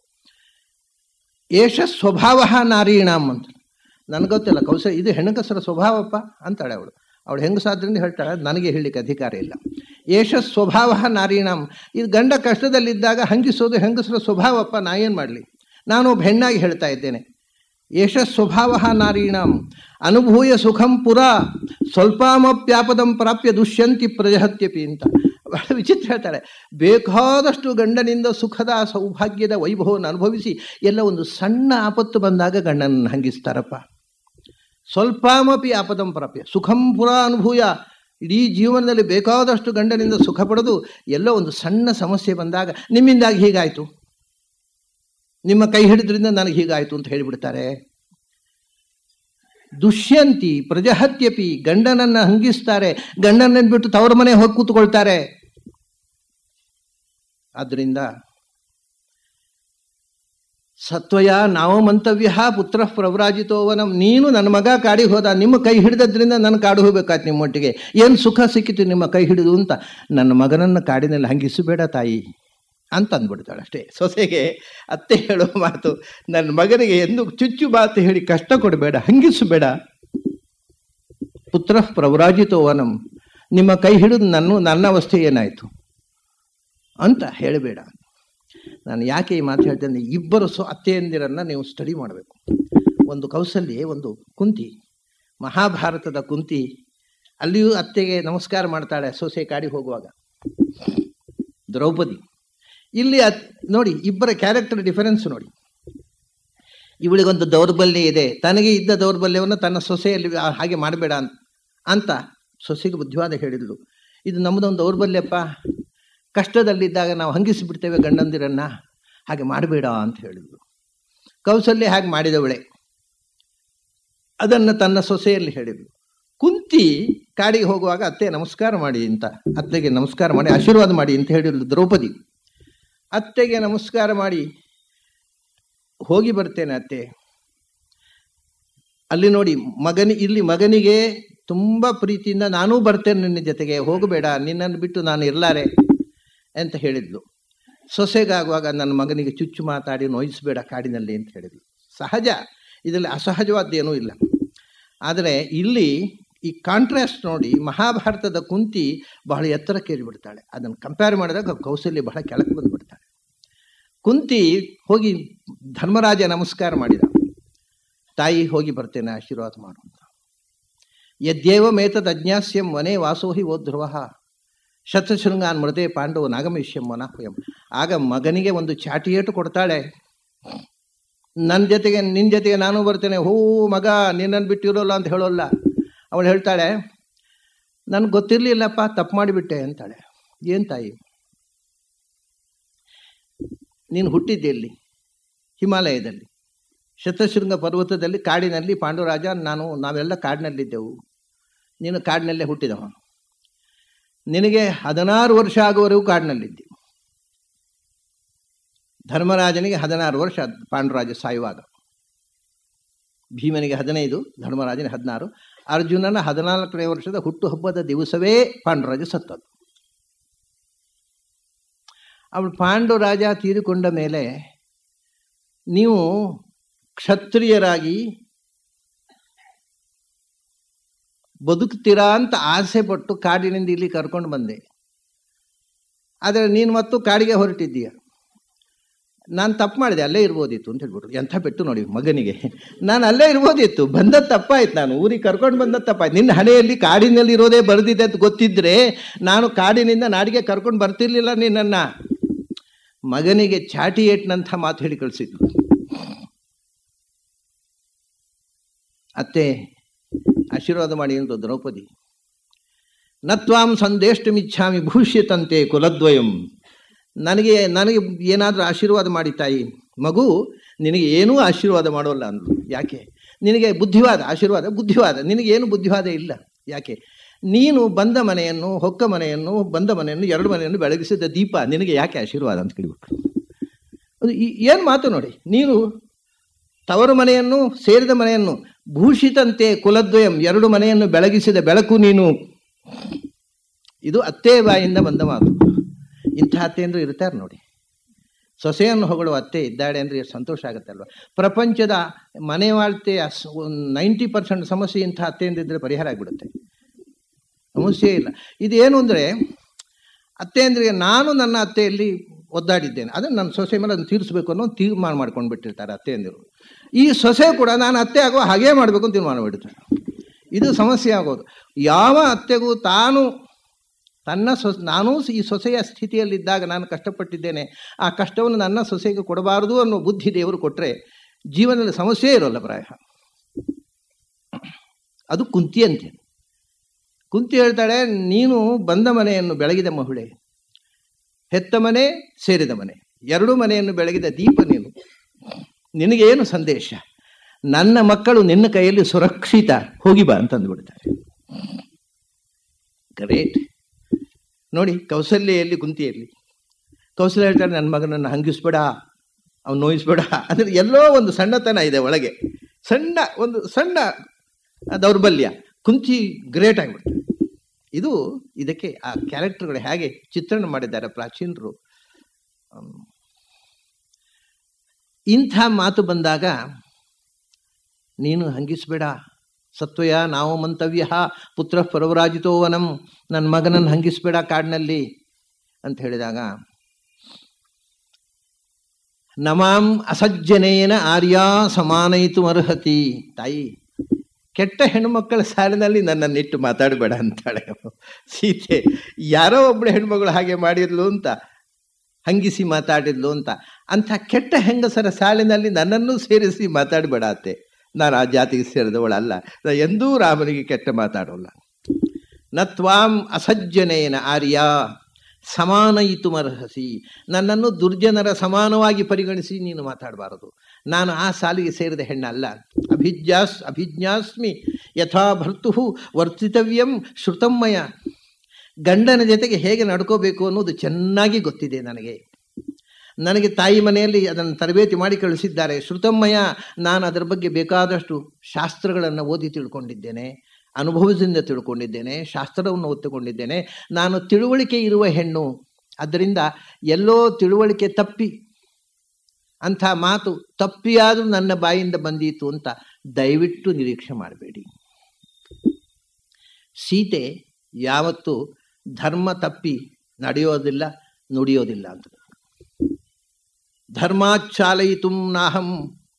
ಏಷ ಸ್ವಭಾವ ನಾರೀಣಾಮ್ ಅಂತ ನನಗೆ ಗೊತ್ತಿಲ್ಲ ಕೌಶಲ ಇದು ಹೆಣ್ಣಗಸರ ಸ್ವಭಾವಪ್ಪ ಅಂತಾಳೆ ಅವಳು ಅವಳು ಹೆಂಗಸಾದ್ರಿಂದ ಹೇಳ್ತಾಳೆ ನನಗೆ ಹೇಳಲಿಕ್ಕೆ ಅಧಿಕಾರ ಇಲ್ಲ ಏಷ ಸ್ವಭಾವ ನಾರೀಣಾಮ್ ಇದು ಗಂಡ ಕಷ್ಟದಲ್ಲಿದ್ದಾಗ ಹಂಗಿಸೋದು ಹೆಂಗಸರ ಸ್ವಭಾವಪ್ಪ ನಾ ಏನು ಮಾಡಲಿ ನಾನು ಒಬ್ಬ ಹೆಣ್ಣಾಗಿ ಹೇಳ್ತಾ ಇದ್ದೇನೆ ಏಷ ಸ್ವಭಾವ ನಾರೀಣಾಂ ಅನುಭೂಯ ಸುಖಂ ಪುರ ಸ್ವಲ್ಪಮಪ್ಯಾಪದಂ ಪ್ರಾಪ್ಯ ದುಷ್ಯಂತಿ ಪ್ರಜಹತ್ಯಪಿ ಅಂತ ಬಹಳ ವಿಚಿತ್ರ ಹೇಳ್ತಾಳೆ ಬೇಕಾದಷ್ಟು ಗಂಡನಿಂದ ಸುಖದ ಸೌಭಾಗ್ಯದ ವೈಭವವನ್ನು ಅನುಭವಿಸಿ ಎಲ್ಲ ಒಂದು ಸಣ್ಣ ಆಪತ್ತು ಬಂದಾಗ ಗಂಡನನ್ನು ಹಂಗಿಸ್ತಾರಪ್ಪ ಸ್ವಲ್ಪಮಪಿ ಆಪದಂ ಪ್ರಾಪ್ಯ ಸುಖಂ ಪುರ ಅನುಭೂಯ ಇಡೀ ಜೀವನದಲ್ಲಿ ಬೇಕಾದಷ್ಟು ಗಂಡನಿಂದ ಸುಖ ಪಡೆದು ಎಲ್ಲೋ ಒಂದು ಸಣ್ಣ ಸಮಸ್ಯೆ ಬಂದಾಗ ನಿಮ್ಮಿಂದಾಗಿ ಹೀಗಾಯಿತು ನಿಮ್ಮ ಕೈ ಹಿಡಿದ್ರಿಂದ ನನಗೆ ಹೀಗಾಯಿತು ಅಂತ ಹೇಳಿಬಿಡ್ತಾರೆ ದುಷ್ಯಂತಿ ಪ್ರಜಹತ್ಯಪಿ ಗಂಡನನ್ನ ಹಂಗಿಸ್ತಾರೆ ಗಂಡನನ್ನು ಬಿಟ್ಟು ತವರ ಮನೆ ಹೋಗಿ ಕೂತ್ಕೊಳ್ತಾರೆ ಆದ್ರಿಂದ ಸತ್ವಯ ನಾವು ಮಂತವ್ಯ ಪುತ್ರ ಪ್ರವ್ರಾಜಿತೋವನಂ ನೀನು ನನ್ನ ಮಗ ಕಾಡಿಗೆ ಹೋದ ನಿಮ್ಮ ಕೈ ಹಿಡಿದ್ರಿಂದ ನನ್ನ ಕಾಡು ಹೋಗ್ಬೇಕಾಯ್ತು ನಿಮ್ಮೊಟ್ಟಿಗೆ ಏನು ಸುಖ ಸಿಕ್ಕಿತು ನಿಮ್ಮ ಕೈ ಹಿಡಿದು ಅಂತ ನನ್ನ ಮಗನನ್ನು ಕಾಡಿನಲ್ಲಿ ಹಂಗಿಸಬೇಡ ತಾಯಿ ಅಂತ ಅಂದ್ಬಿಡ್ತಾಳೆ ಅಷ್ಟೇ ಸೊಸೆಗೆ ಅತ್ತೆ ಹೇಳೋ ಮಾತು ನನ್ನ ಮಗನಿಗೆ ಎಂದು ಚುಚ್ಚು ಮಾತು ಹೇಳಿ ಕಷ್ಟ ಕೊಡಬೇಡ ಹಂಗಿಸಬೇಡ ಪುತ್ರ ಪ್ರವ್ರಾಜಿತೋವನಂ ನಿಮ್ಮ ಕೈ ಹಿಡಿದು ನನ್ನ ನನ್ನ ಅವಸ್ಥೆ ಏನಾಯಿತು ಅಂತ ಹೇಳಬೇಡ ನಾನು ಯಾಕೆ ಈ ಮಾತು ಹೇಳ್ತೇನೆ ಇಬ್ಬರು ಸೊ ಅತ್ತೆಯಂದಿರನ್ನು ನೀವು ಸ್ಟಡಿ ಮಾಡಬೇಕು ಒಂದು ಕೌಸಲ್ಯ ಒಂದು ಕುಂತಿ ಮಹಾಭಾರತದ ಕುಂತಿ ಅಲ್ಲಿಯೂ ಅತ್ತೆಗೆ ನಮಸ್ಕಾರ ಮಾಡ್ತಾಳೆ ಸೊಸೆ ಕಾಡಿ ಹೋಗುವಾಗ ದ್ರೌಪದಿ ಇಲ್ಲಿ ಅತ್ ನೋಡಿ ಇಬ್ಬರ ಕ್ಯಾರೆಕ್ಟರ್ ಡಿಫರೆನ್ಸ್ ನೋಡಿ ಇವಳಿಗೊಂದು ದೌರ್ಬಲ್ಯ ಇದೆ ತನಗೆ ಇದ್ದ ದೌರ್ಬಲ್ಯವನ್ನು ತನ್ನ ಸೊಸೆಯಲ್ಲಿ ಆ- ಹಾಗೆ ಮಾಡಬೇಡ ಅಂತ ಅಂತ ಸೊಸೆಗೆ ಬುದ್ಧಿವಾದ ಹೇಳಿದ್ಲು ಇದು ನಮ್ಮದೊಂದು ದೌರ್ಬಲ್ಯಪ್ಪ ಕಷ್ಟದಲ್ಲಿದ್ದಾಗ ನಾವು ಹಂಗಿಸಿಬಿಡ್ತೇವೆ ಗಂಡಂದಿರನ್ನ ಹಾಗೆ ಮಾಡಬೇಡ ಅಂತ ಹೇಳಿದ್ಲು ಕೌಸಲ್ಯ ಹಾಗೆ ಮಾಡಿದವಳೆ ಅದನ್ನು ತನ್ನ ಸೊಸೆಯಲ್ಲಿ ಹೇಳಿದ್ಲು ಕುಂತಿ ಕಾಡಿಗೆ ಹೋಗುವಾಗ ಅತ್ತೆ ನಮಸ್ಕಾರ ಮಾಡಿ ಅಂತ ಅತ್ತೆಗೆ ನಮಸ್ಕಾರ ಮಾಡಿ ಆಶೀರ್ವಾದ ಮಾಡಿ ಅಂತ ಹೇಳಿದ್ಲು ದ್ರೌಪದಿ ಅತ್ತೆಗೆ ನಮಸ್ಕಾರ ಮಾಡಿ ಹೋಗಿ ಬರ್ತೇನೆ ಅತ್ತೆ ಅಲ್ಲಿ ನೋಡಿ ಮಗನಿ ಇಲ್ಲಿ ಮಗನಿಗೆ ತುಂಬ ಪ್ರೀತಿಯಿಂದ ನಾನೂ ಬರ್ತೇನೆ ನಿನ್ನ ಜೊತೆಗೆ ಹೋಗಬೇಡ ನಿನ್ನನ್ನು ಬಿಟ್ಟು ನಾನು ಇರಲಾರೆ ಅಂತ ಹೇಳಿದ್ಲು ಸೊಸೆಗಾಗುವಾಗ ನನ್ನ ಮಗನಿಗೆ ಚುಚ್ಚು ಮಾತಾಡಿ ನೋಯಿಸಬೇಡ ಕಾಡಿನಲ್ಲಿ ಅಂತ ಹೇಳಿದ್ಲು ಸಹಜ ಇದರಲ್ಲಿ ಅಸಹಜವಾದ್ದೇನೂ ಇಲ್ಲ ಆದರೆ ಇಲ್ಲಿ ಈ ಕಾಂಟ್ರಾಸ್ಟ್ ನೋಡಿ ಮಹಾಭಾರತದ ಕುಂತಿ ಬಹಳ ಎತ್ತರಕ್ಕೆ ಏರಿಬಿಡ್ತಾಳೆ ಅದನ್ನು ಕಂಪೇರ್ ಮಾಡಿದಾಗ ಕೌಸಲ್ಯ ಬಹಳ ಕೆಳಕ್ಕೆ ಬಂದುಬಿಡ್ತಾಳೆ ಕುಂತಿ ಹೋಗಿ ಧರ್ಮರಾಜ ನಮಸ್ಕಾರ ಮಾಡಿದ ತಾಯಿ ಹೋಗಿ ಬರ್ತೇನೆ ಆಶೀರ್ವಾದ ಮಾಡು ಅಂತ ಯದ್ಯೇವ ಮೇತದ್ ಅಜ್ಞಾಸ್ಯಂ ವನೇ ವಾಸೋಹಿ ಓ ಧ್ರುವ ಶತಶೃಂಗಾನ್ ಮೃತೆ ಪಾಂಡವ ನಾಗಮೇಶ್ಯಂ ವನಾಹ್ಯಂ ಆಗ ಮಗನಿಗೆ ಒಂದು ಚಾಟಿಯೇಟು ಕೊಡ್ತಾಳೆ ನನ್ನ ಜೊತೆಗೆ ನಿನ್ನ ಜೊತೆಗೆ ನಾನು ಬರ್ತೇನೆ ಹೂ ಮಗ ನಿನ್ನನ್ನು ಬಿಟ್ಟಿರೋಲ್ಲ ಅಂತ ಹೇಳೋಲ್ಲ ಅವಳು ಹೇಳ್ತಾಳೆ ನನಗೆ ಗೊತ್ತಿರಲಿಲ್ಲಪ್ಪ ತಪ್ಪು ಮಾಡಿಬಿಟ್ಟೆ ಅಂತಾಳೆ ಏನು ತಾಯಿ ನೀನು ಹುಟ್ಟಿದ್ದೆ ಎಲ್ಲಿ ಹಿಮಾಲಯದಲ್ಲಿ ಶತಶೃಂಗ ಪರ್ವತದಲ್ಲಿ ಕಾಡಿನಲ್ಲಿ ಪಾಂಡುರಾಜ ನಾನು ನಾವೆಲ್ಲ ಕಾಡಿನಲ್ಲಿದ್ದೆವು ನೀನು ಕಾಡಿನಲ್ಲೇ ಹುಟ್ಟಿದವ ನಿನಗೆ ಹದಿನಾರು ವರ್ಷ ಆಗುವವರೆಗೂ ಕಾಡಿನಲ್ಲಿದ್ದೆ ಧರ್ಮರಾಜನಿಗೆ ಹದಿನಾರು ವರ್ಷ ಪಾಂಡುರಾಜ ಸಾಯುವಾಗ ಭೀಮನಿಗೆ ಹದಿನೈದು ಧರ್ಮರಾಜನಿಗೆ ಹದಿನಾರು ಅರ್ಜುನನ ಹದಿನಾಲ್ಕನೇ ವರ್ಷದ ಹುಟ್ಟುಹಬ್ಬದ ದಿವಸವೇ ಪಾಂಡುರಾಜ ಸತ್ತದ್ದು ಅವಳು ಪಾಂಡುರಾಜ ತೀರಿಕೊಂಡ ಮೇಲೆ ನೀವು ಕ್ಷತ್ರಿಯರಾಗಿ ಬದುಕ್ತೀರಾ ಅಂತ ಆಸೆ ಪಟ್ಟು ಕಾಡಿನಿಂದ ಇಲ್ಲಿ ಕರ್ಕೊಂಡು ಬಂದೆ ಆದರೆ ನೀನು ಮತ್ತು ಕಾಡಿಗೆ ಹೊರಟಿದ್ದೀಯ ನಾನು ತಪ್ಪು ಮಾಡಿದೆ ಅಲ್ಲೇ ಇರ್ಬೋದಿತ್ತು ಅಂತ ಹೇಳ್ಬಿಟ್ರು ಎಂಥ ಪೆಟ್ಟು ನೋಡಿ ಮಗನಿಗೆ ನಾನು ಅಲ್ಲೇ ಇರ್ಬೋದಿತ್ತು ಬಂದದ್ದು ತಪ್ಪಾಯ್ತು ನಾನು ಊರಿಗೆ ಕರ್ಕೊಂಡು ಬಂದದ್ದು ತಪ್ಪಾಯ್ತು ನಿನ್ನ ಹಣೆಯಲ್ಲಿ ಕಾಡಿನಲ್ಲಿ ಇರೋದೇ ಬರೆದಿದೆ ಅಂತ ಗೊತ್ತಿದ್ರೆ ನಾನು ಕಾಡಿನಿಂದ ನಾಡಿಗೆ ಕರ್ಕೊಂಡು ಬರ್ತಿರ್ಲಿಲ್ಲ ನಿನ್ನನ್ನು ಮಗನಿಗೆ ಚಾಟಿ ಏಟ್ನಂಥ ಮಾತು ಹೇಳಿ ಕಳಿಸಿದ್ಲು ಅತ್ತೆ ಆಶೀರ್ವಾದ ಮಾಡಿ ಅಂತ ದ್ರೌಪದಿ ನತ್ವಾಂ ಸಂದೇಷ್ಟಮಿಚ್ಛಾಮಿ ಭೂಷ್ಯತಂತೆ ಕುಲದ್ವಯಂ ನನಗೆ ನನಗೆ ಏನಾದರೂ ಆಶೀರ್ವಾದ ಮಾಡಿ ತಾಯಿ ಮಗು ನಿನಗೆ ಏನೂ ಆಶೀರ್ವಾದ ಮಾಡೋಲ್ಲ ಅಂದ್ರು ಯಾಕೆ ನಿನಗೆ ಬುದ್ಧಿವಾದ ಆಶೀರ್ವಾದ ಬುದ್ಧಿವಾದ ನಿನಗೇನು ಬುದ್ಧಿವಾದ ಇಲ್ಲ ಯಾಕೆ ನೀನು ಬಂದ ಮನೆಯನ್ನು ಹೊಕ್ಕ ಮನೆಯನ್ನು ಬಂದ ಮನೆಯನ್ನು ಎರಡು ಮನೆಯನ್ನು ಬೆಳಗಿಸಿದ ದೀಪ ನಿನಗೆ ಯಾಕೆ ಆಶೀರ್ವಾದ ಅಂತ ಕೇಳಿಬಿಟ್ರು ಅದು ಏನು ಮಾತು ನೋಡಿ ನೀನು ತವರು ಮನೆಯನ್ನು ಸೇರಿದ ಮನೆಯನ್ನು ಭೂಷಿತಂತೆ ಕುಲದ್ವಯಂ ಎರಡು ಮನೆಯನ್ನು ಬೆಳಗಿಸಿದ ಬೆಳಕು ನೀನು ಇದು ಅತ್ತೆ ಬಾಯಿಂದ ಬಂದ ಮಾತು ಇಂಥ ಅತ್ತೆ ಅಂದ್ರೆ ಇರ್ತಾರೆ ನೋಡಿ ಸೊಸೆಯನ್ನು ಹೊಗಳುವ ಅತ್ತೆ ಇದ್ದಾಳೆ ಅಂದರೆ ಎಷ್ಟು ಸಂತೋಷ ಆಗುತ್ತಲ್ವ ಪ್ರಪಂಚದ ಮನೆ ವಾಳ್ತೆಯ ನೈಂಟಿ ಪರ್ಸೆಂಟ್ ಸಮಸ್ಯೆ ಇಂಥ ಅತ್ತೆಯಿಂದಿದ್ದರೆ ಪರಿಹಾರ ಆಗಿಬಿಡುತ್ತೆ ಸಮಸ್ಯೆ ಇಲ್ಲ ಇದೇನು ಅಂದರೆ ಅತ್ತೆಯಂದ್ರಿಗೆ ನಾನು ನನ್ನ ಅತ್ತೆಯಲ್ಲಿ ಒದ್ದಾಡಿದ್ದೇನೆ ಅದನ್ನು ನನ್ನ ಸೊಸೆ ಮೇಲೆ ಅದನ್ನು ತೀರಿಸಬೇಕು ಅನ್ನೋ ತೀರ್ಮಾನ ಮಾಡ್ಕೊಂಡು ಬಿಟ್ಟಿರ್ತಾರೆ ಅತ್ತೆಯಂದಿರು ಈ ಸೊಸೆ ಕೂಡ ನಾನು ಅತ್ತೆ ಆಗುವ ಹಾಗೇ ಮಾಡಬೇಕು ಅಂತ ತೀರ್ಮಾನ ಬಿಡ್ತಾರೆ ಇದು ಸಮಸ್ಯೆ ಆಗೋದು ಯಾವ ಅತ್ತೆಗೂ ತಾನು ತನ್ನ ಸೊಸ ನಾನೂ ಈ ಸೊಸೆಯ ಸ್ಥಿತಿಯಲ್ಲಿದ್ದಾಗ ನಾನು ಕಷ್ಟಪಟ್ಟಿದ್ದೇನೆ ಆ ಕಷ್ಟವನ್ನು ನನ್ನ ಸೊಸೆಗೆ ಕೊಡಬಾರದು ಅನ್ನೋ ಬುದ್ಧಿ ದೇವರು ಕೊಟ್ಟರೆ ಜೀವನದಲ್ಲಿ ಸಮಸ್ಯೆ ಇರೋಲ್ಲ ಪ್ರಾಯ ಅದು ಕುಂತಿ ಅಂತೆ ಕುಂತಿ ಹೇಳ್ತಾಳೆ ನೀನು ಬಂದ ಮನೆಯನ್ನು ಬೆಳಗಿದ ಮಹುಳೆ ಹೆತ್ತ ಮನೆ ಸೇರಿದ ಮನೆ ಎರಡು ಮನೆಯನ್ನು ಬೆಳಗಿದ ದೀಪ ನೀನು ನಿನಗೇನು ಸಂದೇಶ ನನ್ನ ಮಕ್ಕಳು ನಿನ್ನ ಕೈಯಲ್ಲಿ ಸುರಕ್ಷಿತ ಹೋಗಿ ಬಾ ಅಂತಂದು ಬಿಡ್ತಾರೆ ಗ್ರೇಟ್ ನೋಡಿ ಕೌಸಲ್ಯಲ್ಲಿ ಕುಂತಿಯಲ್ಲಿ ಕೌಸಲ್ಯ ಹೇಳ್ತಾರೆ ನನ್ನ ಮಗನನ್ನು ಹಂಗಿಸ್ಬೇಡ ಅವ್ನು ನೋಯಿಸ್ಬೇಡ ಅಂದರೆ ಎಲ್ಲೋ ಒಂದು ಸಣ್ಣತನ ಇದೆ ಒಳಗೆ ಸಣ್ಣ ಒಂದು ಸಣ್ಣ ದೌರ್ಬಲ್ಯ ಕುಂತಿ ಗ್ರೇಟ್ ಆಗಿಬಿಡ್ತಾರೆ ಇದು ಇದಕ್ಕೆ ಆ ಕ್ಯಾರೆಕ್ಟರ್ಗಳು ಹೇಗೆ ಚಿತ್ರಣ ಮಾಡಿದ್ದಾರೆ ಪ್ರಾಚೀನರು ಇಂಥ ಮಾತು ಬಂದಾಗ ನೀನು ಹಂಗಿಸ್ಬೇಡ ಸತ್ವಯ ನಾವು ಮಂತವ್ಯ ಪುತ್ರ ಪರವರಾಜಿತೋ ವನಂ ನನ್ನ ಮಗನನ್ನು ಹಂಗಿಸ್ಬೇಡ ಕಾಡಿನಲ್ಲಿ ಅಂತ ಹೇಳಿದಾಗ ನಮಾಂ ಅಸಜ್ಜನೇನ ಆರ್ಯ ಸಮಾನಯಿತು ಅರ್ಹತಿ ತಾಯಿ ಕೆಟ್ಟ ಹೆಣ್ಮಕ್ಕಳ ಸಾಲಿನಲ್ಲಿ ನನ್ನನ್ನಿಟ್ಟು ಮಾತಾಡಬೇಡ ಅಂತಾಳೆ ಸೀತೆ ಯಾರೋ ಒಬ್ಬಳು ಹೆಣ್ಮಗಳು ಹಾಗೆ ಮಾಡಿದ್ಲು ಅಂತ ಹಂಗಿಸಿ ಮಾತಾಡಿದ್ಲು ಅಂತ ಅಂಥ ಕೆಟ್ಟ ಹೆಂಗಸರ ಸಾಲಿನಲ್ಲಿ ನನ್ನನ್ನು ಸೇರಿಸಿ ಮಾತಾಡಬೇಡ ಅತ್ತೆ ನಾನು ಆ ಜಾತಿಗೆ ಸೇರಿದವಳಲ್ಲ ನಾ ಎಂದೂ ರಾಮನಿಗೆ ಕೆಟ್ಟ ಮಾತಾಡೋಲ್ಲ ನತ್ವಾಂ ಅಸಜ್ಜನೇನ ಆರ್ಯ ಸಮಾನಯಿತು ಮರ್ಹಸಿ ನನ್ನನ್ನು ದುರ್ಜನರ ಸಮಾನವಾಗಿ ಪರಿಗಣಿಸಿ ನೀನು ಮಾತಾಡಬಾರದು ನಾನು ಆ ಸಾಲಿಗೆ ಸೇರಿದ ಹೆಣ್ಣಲ್ಲ ಅಭಿಜ್ಞಾಸ್ ಅಭಿಜ್ಞಾಸ್ಮಿ ಯಥಾ ಭರ್ತು ವರ್ತಿತವ್ಯಂ ಶ್ರುತಮ್ಮಯ ಗಂಡನ ಜೊತೆಗೆ ಹೇಗೆ ನಡ್ಕೋಬೇಕು ಅನ್ನೋದು ಚೆನ್ನಾಗಿ ಗೊತ್ತಿದೆ ನನಗೆ ನನಗೆ ತಾಯಿ ಮನೆಯಲ್ಲಿ ಅದನ್ನು ತರಬೇತಿ ಮಾಡಿ ಕಳಿಸಿದ್ದಾರೆ ಶ್ರುತಮ್ಮಯ ನಾನು ಅದರ ಬಗ್ಗೆ ಬೇಕಾದಷ್ಟು ಶಾಸ್ತ್ರಗಳನ್ನು ಓದಿ ತಿಳ್ಕೊಂಡಿದ್ದೇನೆ ಅನುಭವದಿಂದ ತಿಳ್ಕೊಂಡಿದ್ದೇನೆ ಶಾಸ್ತ್ರವನ್ನು ಒತ್ತುಕೊಂಡಿದ್ದೇನೆ ನಾನು ತಿಳುವಳಿಕೆ ಇರುವ ಹೆಣ್ಣು ಆದ್ದರಿಂದ ಎಲ್ಲೋ ತಿಳುವಳಿಕೆ ತಪ್ಪಿ ಅಂಥ ಮಾತು ತಪ್ಪಿಯಾದರೂ ನನ್ನ ಬಾಯಿಂದ ಬಂದೀತು ಅಂತ ದಯವಿಟ್ಟು ನಿರೀಕ್ಷೆ ಮಾಡಬೇಡಿ ಸೀತೆ ಯಾವತ್ತೂ ಧರ್ಮ ತಪ್ಪಿ ನಡೆಯೋದಿಲ್ಲ ನುಡಿಯೋದಿಲ್ಲ ಅಂತ ಧರ್ಮಾಚ್ಚಾಲಯಿತು ನಾಹಂ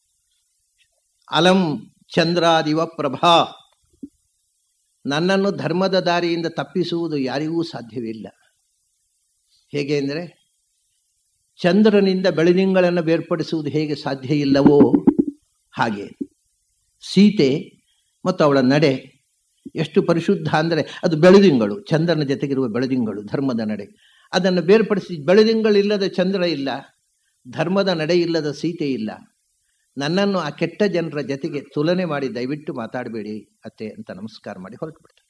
ಅಲಂ ಚಂದ್ರಾದಿವ ಪ್ರಭಾ ನನ್ನನ್ನು ಧರ್ಮದ ದಾರಿಯಿಂದ ತಪ್ಪಿಸುವುದು ಯಾರಿಗೂ ಸಾಧ್ಯವಿಲ್ಲ ಹೇಗೆ ಅಂದರೆ ಚಂದ್ರನಿಂದ ಬೆಳದಿಂಗಳನ್ನು ಬೇರ್ಪಡಿಸುವುದು ಹೇಗೆ ಸಾಧ್ಯ ಇಲ್ಲವೋ ಹಾಗೆ ಸೀತೆ ಮತ್ತು ಅವಳ ನಡೆ ಎಷ್ಟು ಪರಿಶುದ್ಧ ಅಂದರೆ ಅದು ಬೆಳದಿಂಗಳು ಚಂದ್ರನ ಜೊತೆಗಿರುವ ಬೆಳದಿಂಗಳು ಧರ್ಮದ ನಡೆ ಅದನ್ನು ಬೇರ್ಪಡಿಸಿ ಬೆಳದಿಂಗಳಿಲ್ಲದ ಚಂದ್ರ ಇಲ್ಲ ಧರ್ಮದ ನಡೆ ಇಲ್ಲದ ಸೀತೆ ಇಲ್ಲ ನನ್ನನ್ನು ಆ ಕೆಟ್ಟ ಜನರ ಜೊತೆಗೆ ತುಲನೆ ಮಾಡಿ ದಯವಿಟ್ಟು ಮಾತಾಡಬೇಡಿ ಅತ್ತೆ ಅಂತ ನಮಸ್ಕಾರ ಮಾಡಿ ಹೊರಟು ಬಿಡ್ತಾರೆ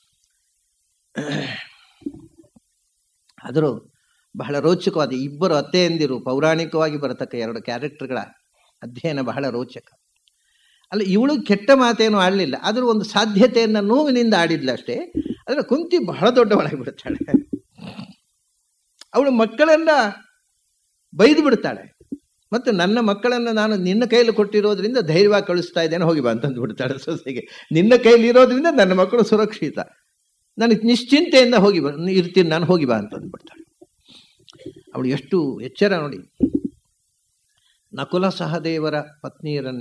ಆದರೂ ಬಹಳ ರೋಚಕವಾದ ಇಬ್ಬರು ಅತ್ತೆಯಂದಿರು ಪೌರಾಣಿಕವಾಗಿ ಬರತಕ್ಕ ಎರಡು ಕ್ಯಾರೆಕ್ಟರ್ಗಳ ಅಧ್ಯಯನ ಬಹಳ ರೋಚಕ ಅಲ್ಲ ಇವಳು ಕೆಟ್ಟ ಮಾತೇನು ಆಡಲಿಲ್ಲ ಆದರೂ ಒಂದು ಸಾಧ್ಯತೆಯನ್ನು ನೋವಿನಿಂದ ಆಡಿದ್ಲ ಅಷ್ಟೇ ಅದರ ಕುಂತಿ ಬಹಳ ದೊಡ್ಡವಳಾಗಿ ಬಿಡ್ತಾಳೆ ಅವಳು ಮಕ್ಕಳನ್ನ ಬೈದು ಬಿಡ್ತಾಳೆ ಮತ್ತು ನನ್ನ ಮಕ್ಕಳನ್ನು ನಾನು ನಿನ್ನ ಕೈಯಲ್ಲಿ ಕೊಟ್ಟಿರೋದ್ರಿಂದ ಧೈರ್ಯವಾಗಿ ಕಳಿಸ್ತಾ ಇದ್ದೇನೆ ಹೋಗಿ ಬಾ ಅಂತಂದು ಬಿಡ್ತಾಳೆ ಸೊಸೆಗೆ ನಿನ್ನ ಕೈಲಿ ಇರೋದ್ರಿಂದ ನನ್ನ ಮಕ್ಕಳು ಸುರಕ್ಷಿತ ನನಗೆ ನಿಶ್ಚಿಂತೆಯಿಂದ ಹೋಗಿ ಬಾ ಇರ್ತೀನಿ ನಾನು ಹೋಗಿ ಬಾ ಅಂತಂದು ಬಿಡ್ತಾಳೆ ಅವಳು ಎಷ್ಟು ಎಚ್ಚರ ನೋಡಿ ನಕುಲ ಸಹದೇವರ ಪತ್ನಿಯರನ್ನ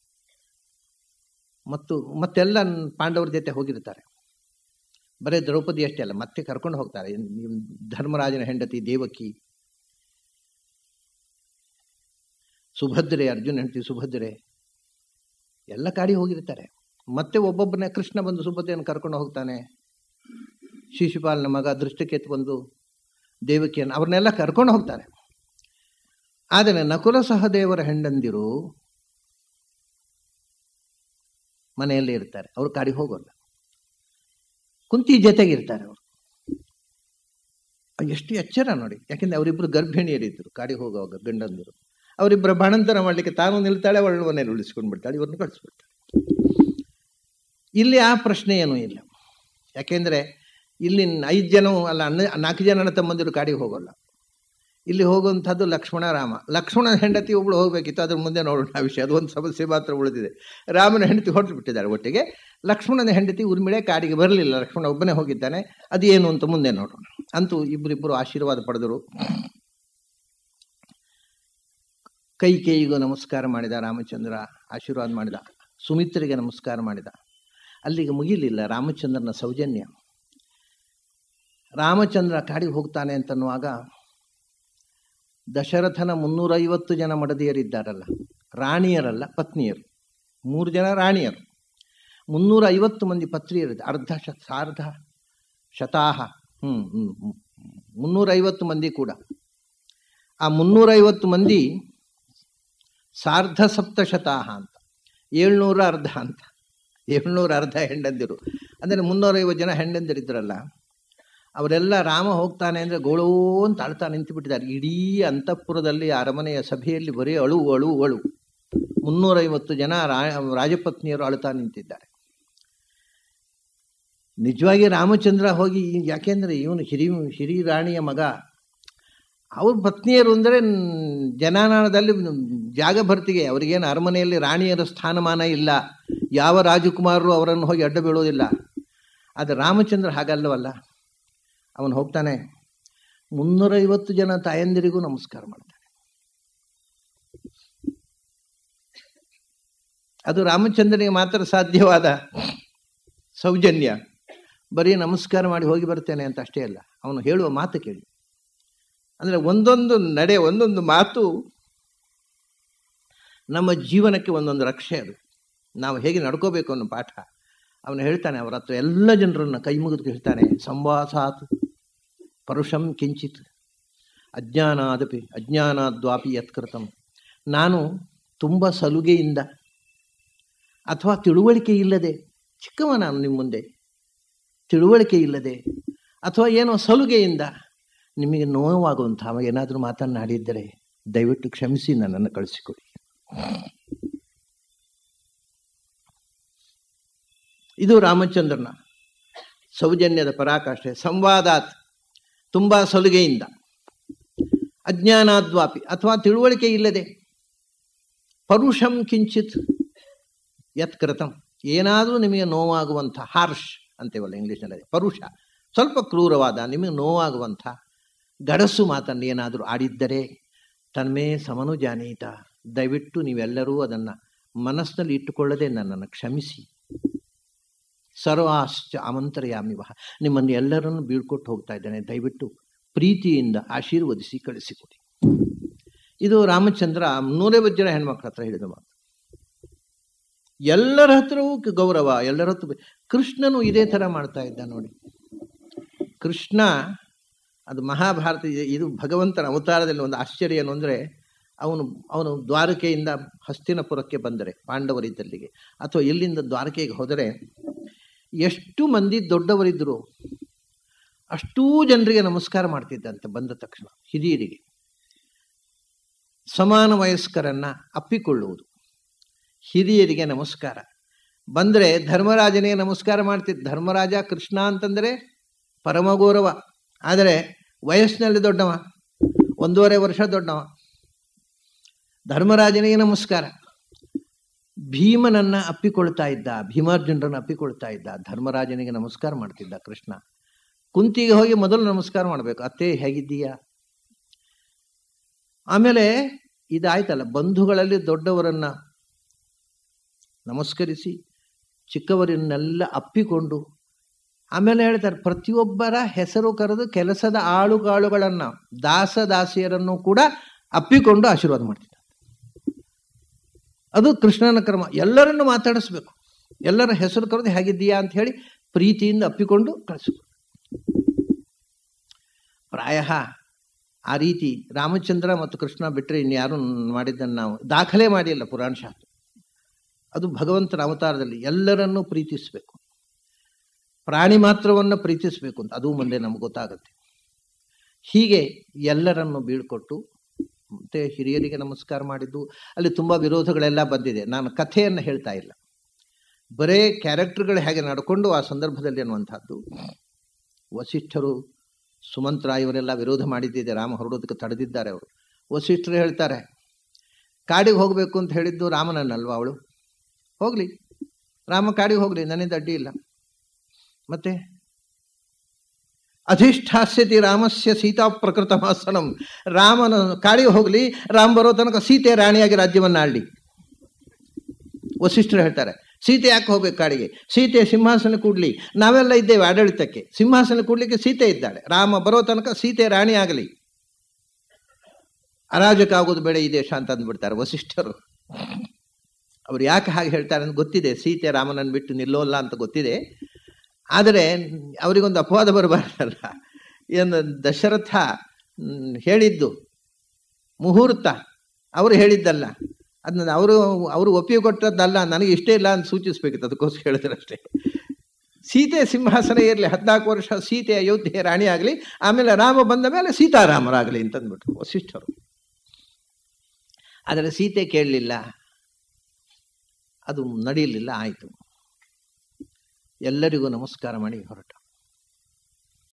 ಮತ್ತು ಮತ್ತೆಲ್ಲ ಪಾಂಡವರ ಜೊತೆ ಹೋಗಿರ್ತಾರೆ ಬರೇ ದ್ರೌಪದಿ ಅಷ್ಟೇ ಅಲ್ಲ ಮತ್ತೆ ಕರ್ಕೊಂಡು ಹೋಗ್ತಾರೆ ಧರ್ಮರಾಜನ ಹೆಂಡತಿ ದೇವಕಿ ಸುಭದ್ರೆ ಅರ್ಜುನ ಹೆಂಡತಿ ಸುಭದ್ರೆ ಎಲ್ಲ ಕಾಡಿ ಹೋಗಿರ್ತಾರೆ ಮತ್ತೆ ಒಬ್ಬೊಬ್ಬನೇ ಕೃಷ್ಣ ಬಂದು ಸುಭದ್ರೆಯನ್ನು ಕರ್ಕೊಂಡು ಹೋಗ್ತಾನೆ ಶಿಶುಪಾಲನ ಮಗ ದೃಷ್ಟಕೇತು ಬಂದು ದೇವಕಿಯನ್ನು ಅವ್ರನ್ನೆಲ್ಲ ಕರ್ಕೊಂಡು ಹೋಗ್ತಾರೆ ಆದರೆ ನಕುಲ ಸಹದೇವರ ಹೆಂಡಂದಿರು ಮನೆಯಲ್ಲೇ ಇರ್ತಾರೆ ಅವರು ಕಾಡಿಗೆ ಹೋಗೋಲ್ಲ ಕುಂತಿ ಜೊತೆಗಿರ್ತಾರೆ ಅವರು ಎಷ್ಟು ಎಚ್ಚರ ನೋಡಿ ಯಾಕೆಂದ್ರೆ ಅವರಿಬ್ಬರು ಗರ್ಭಿಣಿಯರಿದ್ದರು ಕಾಡಿಗೆ ಹೋಗುವಾಗ ಗಂಡಂದಿರು ಅವರಿಬ್ಬರ ಬಾಣಂತರ ಮಾಡಲಿಕ್ಕೆ ತಾನು ನಿಲ್ತಾಳೆ ಅವಳನ್ನ ಮನೇಲಿ ಉಳಿಸ್ಕೊಂಡು ಬಿಡ್ತಾಳೆ ಇವ್ರನ್ನ ಕಳಿಸ್ಬಿಡ್ತಾಳೆ ಇಲ್ಲಿ ಆ ಪ್ರಶ್ನೆ ಏನೂ ಇಲ್ಲ ಯಾಕೆಂದ್ರೆ ಇಲ್ಲಿ ಐದು ಜನ ಅಲ್ಲ ನಾಲ್ಕು ಜನ ಅಣ್ಣ ತಮ್ಮಂದಿರು ಕಾಡಿಗೆ ಹೋಗೋಲ್ಲ ಇಲ್ಲಿ ಹೋಗುವಂಥದ್ದು ಲಕ್ಷ್ಮಣ ರಾಮ ಲಕ್ಷ್ಮಣ ಹೆಂಡತಿ ಒಬ್ಳು ಹೋಗ್ಬೇಕಿತ್ತು ಅದ್ರ ಮುಂದೆ ನೋಡೋಣ ಆ ವಿಷಯ ಅದೊಂದು ಸಮಸ್ಯೆ ಮಾತ್ರ ಉಳಿದಿದೆ ರಾಮನ ಹೆಂಡತಿ ಹೊರಟು ಬಿಟ್ಟಿದ್ದಾರೆ ಒಟ್ಟಿಗೆ ಲಕ್ಷ್ಮಣನ ಹೆಂಡತಿ ಉರ್ಮಿಳೆ ಕಾಡಿಗೆ ಬರಲಿಲ್ಲ ಲಕ್ಷ್ಮಣ ಒಬ್ಬನೇ ಹೋಗಿದ್ದಾನೆ ಅದೇನು ಅಂತ ಮುಂದೆ ನೋಡೋಣ ಅಂತೂ ಇಬ್ಬರಿಬ್ಬರು ಆಶೀರ್ವಾದ ಪಡೆದರು ಕೈ ಕೈಗೂ ನಮಸ್ಕಾರ ಮಾಡಿದ ರಾಮಚಂದ್ರ ಆಶೀರ್ವಾದ ಮಾಡಿದ ಸುಮಿತ್ರಿಗೆ ನಮಸ್ಕಾರ ಮಾಡಿದ ಅಲ್ಲಿಗೆ ಮುಗಿಲಿಲ್ಲ ರಾಮಚಂದ್ರನ ಸೌಜನ್ಯ ರಾಮಚಂದ್ರ ಕಾಡಿಗೆ ಹೋಗ್ತಾನೆ ಅಂತನ್ನುವಾಗ ದಶರಥನ ಮುನ್ನೂರೈವತ್ತು ಜನ ಮಡದಿಯರಿದ್ದಾರಲ್ಲ ರಾಣಿಯರಲ್ಲ ಪತ್ನಿಯರು ಮೂರು ಜನ ರಾಣಿಯರು ಮುನ್ನೂರ ಐವತ್ತು ಮಂದಿ ಪತ್ನಿಯರಿದ್ದ ಅರ್ಧ ಶ ಸಾರ್ಧ ಶತಾಹ ಹ್ಞೂ ಹ್ಞೂ ಮುನ್ನೂರೈವತ್ತು ಮಂದಿ ಕೂಡ ಆ ಮುನ್ನೂರೈವತ್ತು ಮಂದಿ ಸಾರ್ಧ ಸಪ್ತಶತಾಹ ಅಂತ ಏಳ್ನೂರ ಅರ್ಧ ಅಂತ ಏಳ್ನೂರ ಅರ್ಧ ಹೆಂಡಂದಿರು ಅಂದರೆ ಮುನ್ನೂರೈವತ್ತು ಜನ ಹೆಂಡಂದಿರಿದ್ರಲ್ಲ ಅವರೆಲ್ಲ ರಾಮ ಹೋಗ್ತಾನೆ ಅಂದರೆ ಗೋಳೋ ಅಂತ ಅಳ್ತಾ ನಿಂತು ಬಿಟ್ಟಿದ್ದಾರೆ ಇಡೀ ಅಂತಃಪುರದಲ್ಲಿ ಅರಮನೆಯ ಸಭೆಯಲ್ಲಿ ಬರೀ ಅಳು ಅಳು ಅಳು ಮುನ್ನೂರೈವತ್ತು ಜನ ರಾಜಪತ್ನಿಯರು ಅಳುತ್ತಾ ನಿಂತಿದ್ದಾರೆ ನಿಜವಾಗಿ ರಾಮಚಂದ್ರ ಹೋಗಿ ಯಾಕೆಂದರೆ ಇವನು ಹಿರಿ ಹಿರಿ ರಾಣಿಯ ಮಗ ಅವ್ರ ಪತ್ನಿಯರು ಅಂದರೆ ಜನಾನದಲ್ಲಿ ಜಾಗ ಭರ್ತಿಗೆ ಅವರಿಗೇನು ಅರಮನೆಯಲ್ಲಿ ರಾಣಿಯರ ಸ್ಥಾನಮಾನ ಇಲ್ಲ ಯಾವ ರಾಜಕುಮಾರರು ಅವರನ್ನು ಹೋಗಿ ಅಡ್ಡ ಬೀಳೋದಿಲ್ಲ ಆದರೆ ರಾಮಚಂದ್ರ ಹಾಗಲ್ಲವಲ್ಲ ಅವನು ಹೋಗ್ತಾನೆ ಮುನ್ನೂರೈವತ್ತು ಜನ ತಾಯಂದಿರಿಗೂ ನಮಸ್ಕಾರ ಮಾಡ್ತಾನೆ ಅದು ರಾಮಚಂದ್ರನಿಗೆ ಮಾತ್ರ ಸಾಧ್ಯವಾದ ಸೌಜನ್ಯ ಬರೀ ನಮಸ್ಕಾರ ಮಾಡಿ ಹೋಗಿ ಬರ್ತೇನೆ ಅಂತ ಅಷ್ಟೇ ಅಲ್ಲ ಅವನು ಹೇಳುವ ಮಾತು ಕೇಳಿ ಅಂದರೆ ಒಂದೊಂದು ನಡೆ ಒಂದೊಂದು ಮಾತು ನಮ್ಮ ಜೀವನಕ್ಕೆ ಒಂದೊಂದು ರಕ್ಷೆ ಅದು ನಾವು ಹೇಗೆ ನಡ್ಕೋಬೇಕು ಅನ್ನೋ ಪಾಠ ಅವನು ಹೇಳ್ತಾನೆ ಅವರ ಹತ್ರ ಎಲ್ಲ ಜನರನ್ನು ಕೈ ಮುಗಿದು ಹೇಳ್ತಾನೆ ಸಂವಾಸಾತ್ ಪರುಷಂ ಕಿಂಚಿತ್ ಅಜ್ಞಾನಾದಪಿ ಅಜ್ಞಾನಾದ್ವಾಪಿ ಯತ್ಕೃತಂ ನಾನು ತುಂಬ ಸಲುಗೆಯಿಂದ ಅಥವಾ ತಿಳುವಳಿಕೆ ಇಲ್ಲದೆ ಚಿಕ್ಕವ ನಾನು ನಿಮ್ಮ ಮುಂದೆ ತಿಳುವಳಿಕೆ ಇಲ್ಲದೆ ಅಥವಾ ಏನೋ ಸಲುಗೆಯಿಂದ ನಿಮಗೆ ನೋವಾಗುವಂಥ ಏನಾದರೂ ಮಾತನ್ನಾಡಿದ್ದರೆ ದಯವಿಟ್ಟು ಕ್ಷಮಿಸಿ ನನ್ನನ್ನು ಕಳಿಸಿಕೊಡಿ ಇದು ರಾಮಚಂದ್ರನ ಸೌಜನ್ಯದ ಪರಾಕಾಷ್ಠೆ ಸಂವಾದಾತ್ ತುಂಬ ಸಲುಗೆಯಿಂದ ಅಜ್ಞಾನಾದ್ವಾಪಿ ಅಥವಾ ತಿಳುವಳಿಕೆ ಇಲ್ಲದೆ ಪರುಷಂ ಕಿಂಚಿತ್ ಯತ್ಕೃತಂ ಏನಾದರೂ ನಿಮಗೆ ನೋವಾಗುವಂಥ ಹಾರ್ಷ್ ಅಂತೇವಲ್ಲ ಇಂಗ್ಲೀಷ್ನಲ್ಲಿ ಪರುಷ ಸ್ವಲ್ಪ ಕ್ರೂರವಾದ ನಿಮಗೆ ನೋವಾಗುವಂಥ ಗಡಸು ಮಾತನ್ನು ಏನಾದರೂ ಆಡಿದ್ದರೆ ತನ್ಮೇ ಸಮನು ಜಾನೀತ ದಯವಿಟ್ಟು ನೀವೆಲ್ಲರೂ ಅದನ್ನು ಮನಸ್ಸಿನಲ್ಲಿ ಇಟ್ಟುಕೊಳ್ಳದೆ ನನ್ನನ್ನು ಕ್ಷಮಿಸಿ ಸರ್ವಾಶ್ಚ ಆಮಂತ್ರಯಾಮಿವ ನಿಮ್ಮನ್ನು ಎಲ್ಲರನ್ನು ಬೀಳ್ಕೊಟ್ಟು ಹೋಗ್ತಾ ಇದ್ದೇನೆ ದಯವಿಟ್ಟು ಪ್ರೀತಿಯಿಂದ ಆಶೀರ್ವದಿಸಿ ಕಳಿಸಿಕೊಡಿ ಇದು ರಾಮಚಂದ್ರ ನೂರೇ ಜನ ಹೆಣ್ಮಕ್ಳ ಹತ್ರ ಹೇಳಿದ ಮಾತು ಎಲ್ಲರ ಹತ್ರವೂ ಗೌರವ ಎಲ್ಲರ ಹತ್ರ ಕೃಷ್ಣನು ಇದೇ ಥರ ಮಾಡ್ತಾ ಇದ್ದ ನೋಡಿ ಕೃಷ್ಣ ಅದು ಮಹಾಭಾರತ ಇದು ಭಗವಂತನ ಅವತಾರದಲ್ಲಿ ಒಂದು ಆಶ್ಚರ್ಯ ಏನು ಅಂದರೆ ಅವನು ಅವನು ದ್ವಾರಕೆಯಿಂದ ಹಸ್ತಿನಪುರಕ್ಕೆ ಬಂದರೆ ಪಾಂಡವರಿದ್ದಲ್ಲಿಗೆ ಅಥವಾ ಎಲ್ಲಿಂದ ದ್ವಾರಕೆಗೆ ಹೋದರೆ ಎಷ್ಟು ಮಂದಿ ದೊಡ್ಡವರಿದ್ದರು ಅಷ್ಟೂ ಜನರಿಗೆ ನಮಸ್ಕಾರ ಮಾಡ್ತಿದ್ದಂತೆ ಬಂದ ತಕ್ಷಣ ಹಿರಿಯರಿಗೆ ಸಮಾನ ವಯಸ್ಕರನ್ನ ಅಪ್ಪಿಕೊಳ್ಳುವುದು ಹಿರಿಯರಿಗೆ ನಮಸ್ಕಾರ ಬಂದರೆ ಧರ್ಮರಾಜನಿಗೆ ನಮಸ್ಕಾರ ಮಾಡ್ತಿದ್ದ ಧರ್ಮರಾಜ ಕೃಷ್ಣ ಅಂತಂದರೆ ಪರಮ ಗೌರವ ಆದರೆ ವಯಸ್ಸಿನಲ್ಲಿ ದೊಡ್ಡವ ಒಂದೂವರೆ ವರ್ಷ ದೊಡ್ಡವ ಧರ್ಮರಾಜನಿಗೆ ನಮಸ್ಕಾರ ಭೀಮನನ್ನ ಅಪ್ಪಿಕೊಳ್ತಾ ಇದ್ದ ಭೀಮಾರ್ಜುನರನ್ನು ಅಪ್ಪಿಕೊಳ್ತಾ ಇದ್ದ ಧರ್ಮರಾಜನಿಗೆ ನಮಸ್ಕಾರ ಮಾಡ್ತಿದ್ದ ಕೃಷ್ಣ ಕುಂತಿಗೆ ಹೋಗಿ ಮೊದಲು ನಮಸ್ಕಾರ ಮಾಡಬೇಕು ಅತ್ತೆ ಹೇಗಿದ್ದೀಯಾ ಆಮೇಲೆ ಇದಾಯ್ತಲ್ಲ ಬಂಧುಗಳಲ್ಲಿ ದೊಡ್ಡವರನ್ನ ನಮಸ್ಕರಿಸಿ ಚಿಕ್ಕವರನ್ನೆಲ್ಲ ಅಪ್ಪಿಕೊಂಡು ಆಮೇಲೆ ಹೇಳ್ತಾರೆ ಪ್ರತಿಯೊಬ್ಬರ ಹೆಸರು ಕರೆದು ಕೆಲಸದ ಆಳುಗಾಳುಗಳನ್ನು ದಾಸ ದಾಸಿಯರನ್ನು ಕೂಡ ಅಪ್ಪಿಕೊಂಡು ಆಶೀರ್ವಾದ ಮಾಡ್ತಿದ್ದ ಅದು ಕೃಷ್ಣನ ಕ್ರಮ ಎಲ್ಲರನ್ನು ಮಾತಾಡಿಸ್ಬೇಕು ಎಲ್ಲರ ಹೆಸರು ಕರೆದು ಹೇಗಿದ್ದೀಯಾ ಅಂತ ಹೇಳಿ ಪ್ರೀತಿಯಿಂದ ಅಪ್ಪಿಕೊಂಡು ಕಳಿಸ್ಬೇಕು ಪ್ರಾಯ ಆ ರೀತಿ ರಾಮಚಂದ್ರ ಮತ್ತು ಕೃಷ್ಣ ಬಿಟ್ಟರೆ ಇನ್ಯಾರು ಮಾಡಿದ್ದನ್ನು ನಾವು ದಾಖಲೆ ಮಾಡಿಲ್ಲ ಪುರಾಣ ಶಾಸ್ತ್ರ ಅದು ಭಗವಂತನ ಅವತಾರದಲ್ಲಿ ಎಲ್ಲರನ್ನೂ ಪ್ರೀತಿಸಬೇಕು ಪ್ರಾಣಿ ಮಾತ್ರವನ್ನು ಪ್ರೀತಿಸಬೇಕು ಅಂತ ಅದು ಮುಂದೆ ನಮ್ಗೆ ಗೊತ್ತಾಗುತ್ತೆ ಹೀಗೆ ಎಲ್ಲರನ್ನು ಬೀಳ್ಕೊಟ್ಟು ಮತ್ತೆ ಹಿರಿಯರಿಗೆ ನಮಸ್ಕಾರ ಮಾಡಿದ್ದು ಅಲ್ಲಿ ತುಂಬ ವಿರೋಧಗಳೆಲ್ಲ ಬಂದಿದೆ ನಾನು ಕಥೆಯನ್ನು ಹೇಳ್ತಾ ಇಲ್ಲ ಬರೇ ಕ್ಯಾರೆಕ್ಟರ್ಗಳು ಹೇಗೆ ನಡ್ಕೊಂಡು ಆ ಸಂದರ್ಭದಲ್ಲಿ ಅನ್ನುವಂಥದ್ದು ವಸಿಷ್ಠರು ಸುಮಂತ್ರ ಇವರೆಲ್ಲ ವಿರೋಧ ಮಾಡಿದ್ದಿದೆ ರಾಮ ಹೊರಡೋದಕ್ಕೆ ತಡೆದಿದ್ದಾರೆ ಅವರು ವಸಿಷ್ಠರು ಹೇಳ್ತಾರೆ ಕಾಡಿಗೆ ಹೋಗಬೇಕು ಅಂತ ಹೇಳಿದ್ದು ರಾಮನನ್ನಲ್ವ ಅವಳು ಹೋಗಲಿ ರಾಮ ಕಾಡಿಗೆ ಹೋಗಲಿ ನನ್ನಿಂದ ಅಡ್ಡಿ ಇಲ್ಲ ಮತ್ತೆ ಅಧಿಷ್ಠಾಸ್ಯತಿ ರಾಮಸ್ಯ ಸೀತಾ ಪ್ರಕೃತ ಮಾಸನಂ ರಾಮನ ಕಾಡಿಗೆ ಹೋಗಲಿ ರಾಮ ಬರೋ ತನಕ ಸೀತೆ ರಾಣಿಯಾಗಿ ರಾಜ್ಯವನ್ನು ಆಳಲಿ ವಸಿಷ್ಠರು ಹೇಳ್ತಾರೆ ಸೀತೆ ಯಾಕೆ ಹೋಗ್ಬೇಕು ಕಾಡಿಗೆ ಸೀತೆ ಸಿಂಹಾಸನ ಕೂಡ್ಲಿ ನಾವೆಲ್ಲ ಇದ್ದೇವೆ ಆಡಳಿತಕ್ಕೆ ಸಿಂಹಾಸನ ಕೂಡ್ಲಿಕ್ಕೆ ಸೀತೆ ಇದ್ದಾಳೆ ರಾಮ ಬರೋ ತನಕ ಸೀತೆ ರಾಣಿ ಆಗಲಿ ಅರಾಜಕ ಆಗೋದು ಬೇಡ ಈ ದೇಶ ಅಂತ ಅಂದ್ಬಿಡ್ತಾರೆ ವಸಿಷ್ಠರು ಅವ್ರು ಯಾಕೆ ಹಾಗೆ ಹೇಳ್ತಾರೆ ಅಂತ ಗೊತ್ತಿದೆ ಸೀತೆ ರಾಮನನ್ನು ಬಿಟ್ಟು ನಿಲ್ಲೋಲ್ಲ ಅಂತ ಗೊತ್ತಿದೆ ಆದರೆ ಅವರಿಗೊಂದು ಅಪವಾದ ಬರಬಾರ್ದಲ್ಲ ಏನು ದಶರಥ ಹೇಳಿದ್ದು ಮುಹೂರ್ತ ಅವರು ಹೇಳಿದ್ದಲ್ಲ ಅದನ್ನ ಅವರು ಅವರು ಒಪ್ಪಿಗೆ ಕೊಟ್ಟದ್ದಲ್ಲ ನನಗೆ ಇಷ್ಟೇ ಇಲ್ಲ ಅಂತ ಸೂಚಿಸ್ಬೇಕಿತ್ತು ಅದಕ್ಕೋಸ್ಕರ ಹೇಳಿದ್ರೆ ಅಷ್ಟೇ ಸೀತೆ ಸಿಂಹಾಸನ ಇರಲಿ ಹದಿನಾಲ್ಕು ವರ್ಷ ಸೀತೆ ಅಯೋಧ್ಯೆ ರಾಣಿ ಆಗಲಿ ಆಮೇಲೆ ರಾಮ ಬಂದ ಮೇಲೆ ಸೀತಾರಾಮರಾಗಲಿ ಅಂತಂದ್ಬಿಟ್ರು ವಸಿಷ್ಠರು ಆದರೆ ಸೀತೆ ಕೇಳಲಿಲ್ಲ ಅದು ನಡೆಯಲಿಲ್ಲ ಆಯಿತು ಎಲ್ಲರಿಗೂ ನಮಸ್ಕಾರ ಮಾಡಿ ಹೊರಟ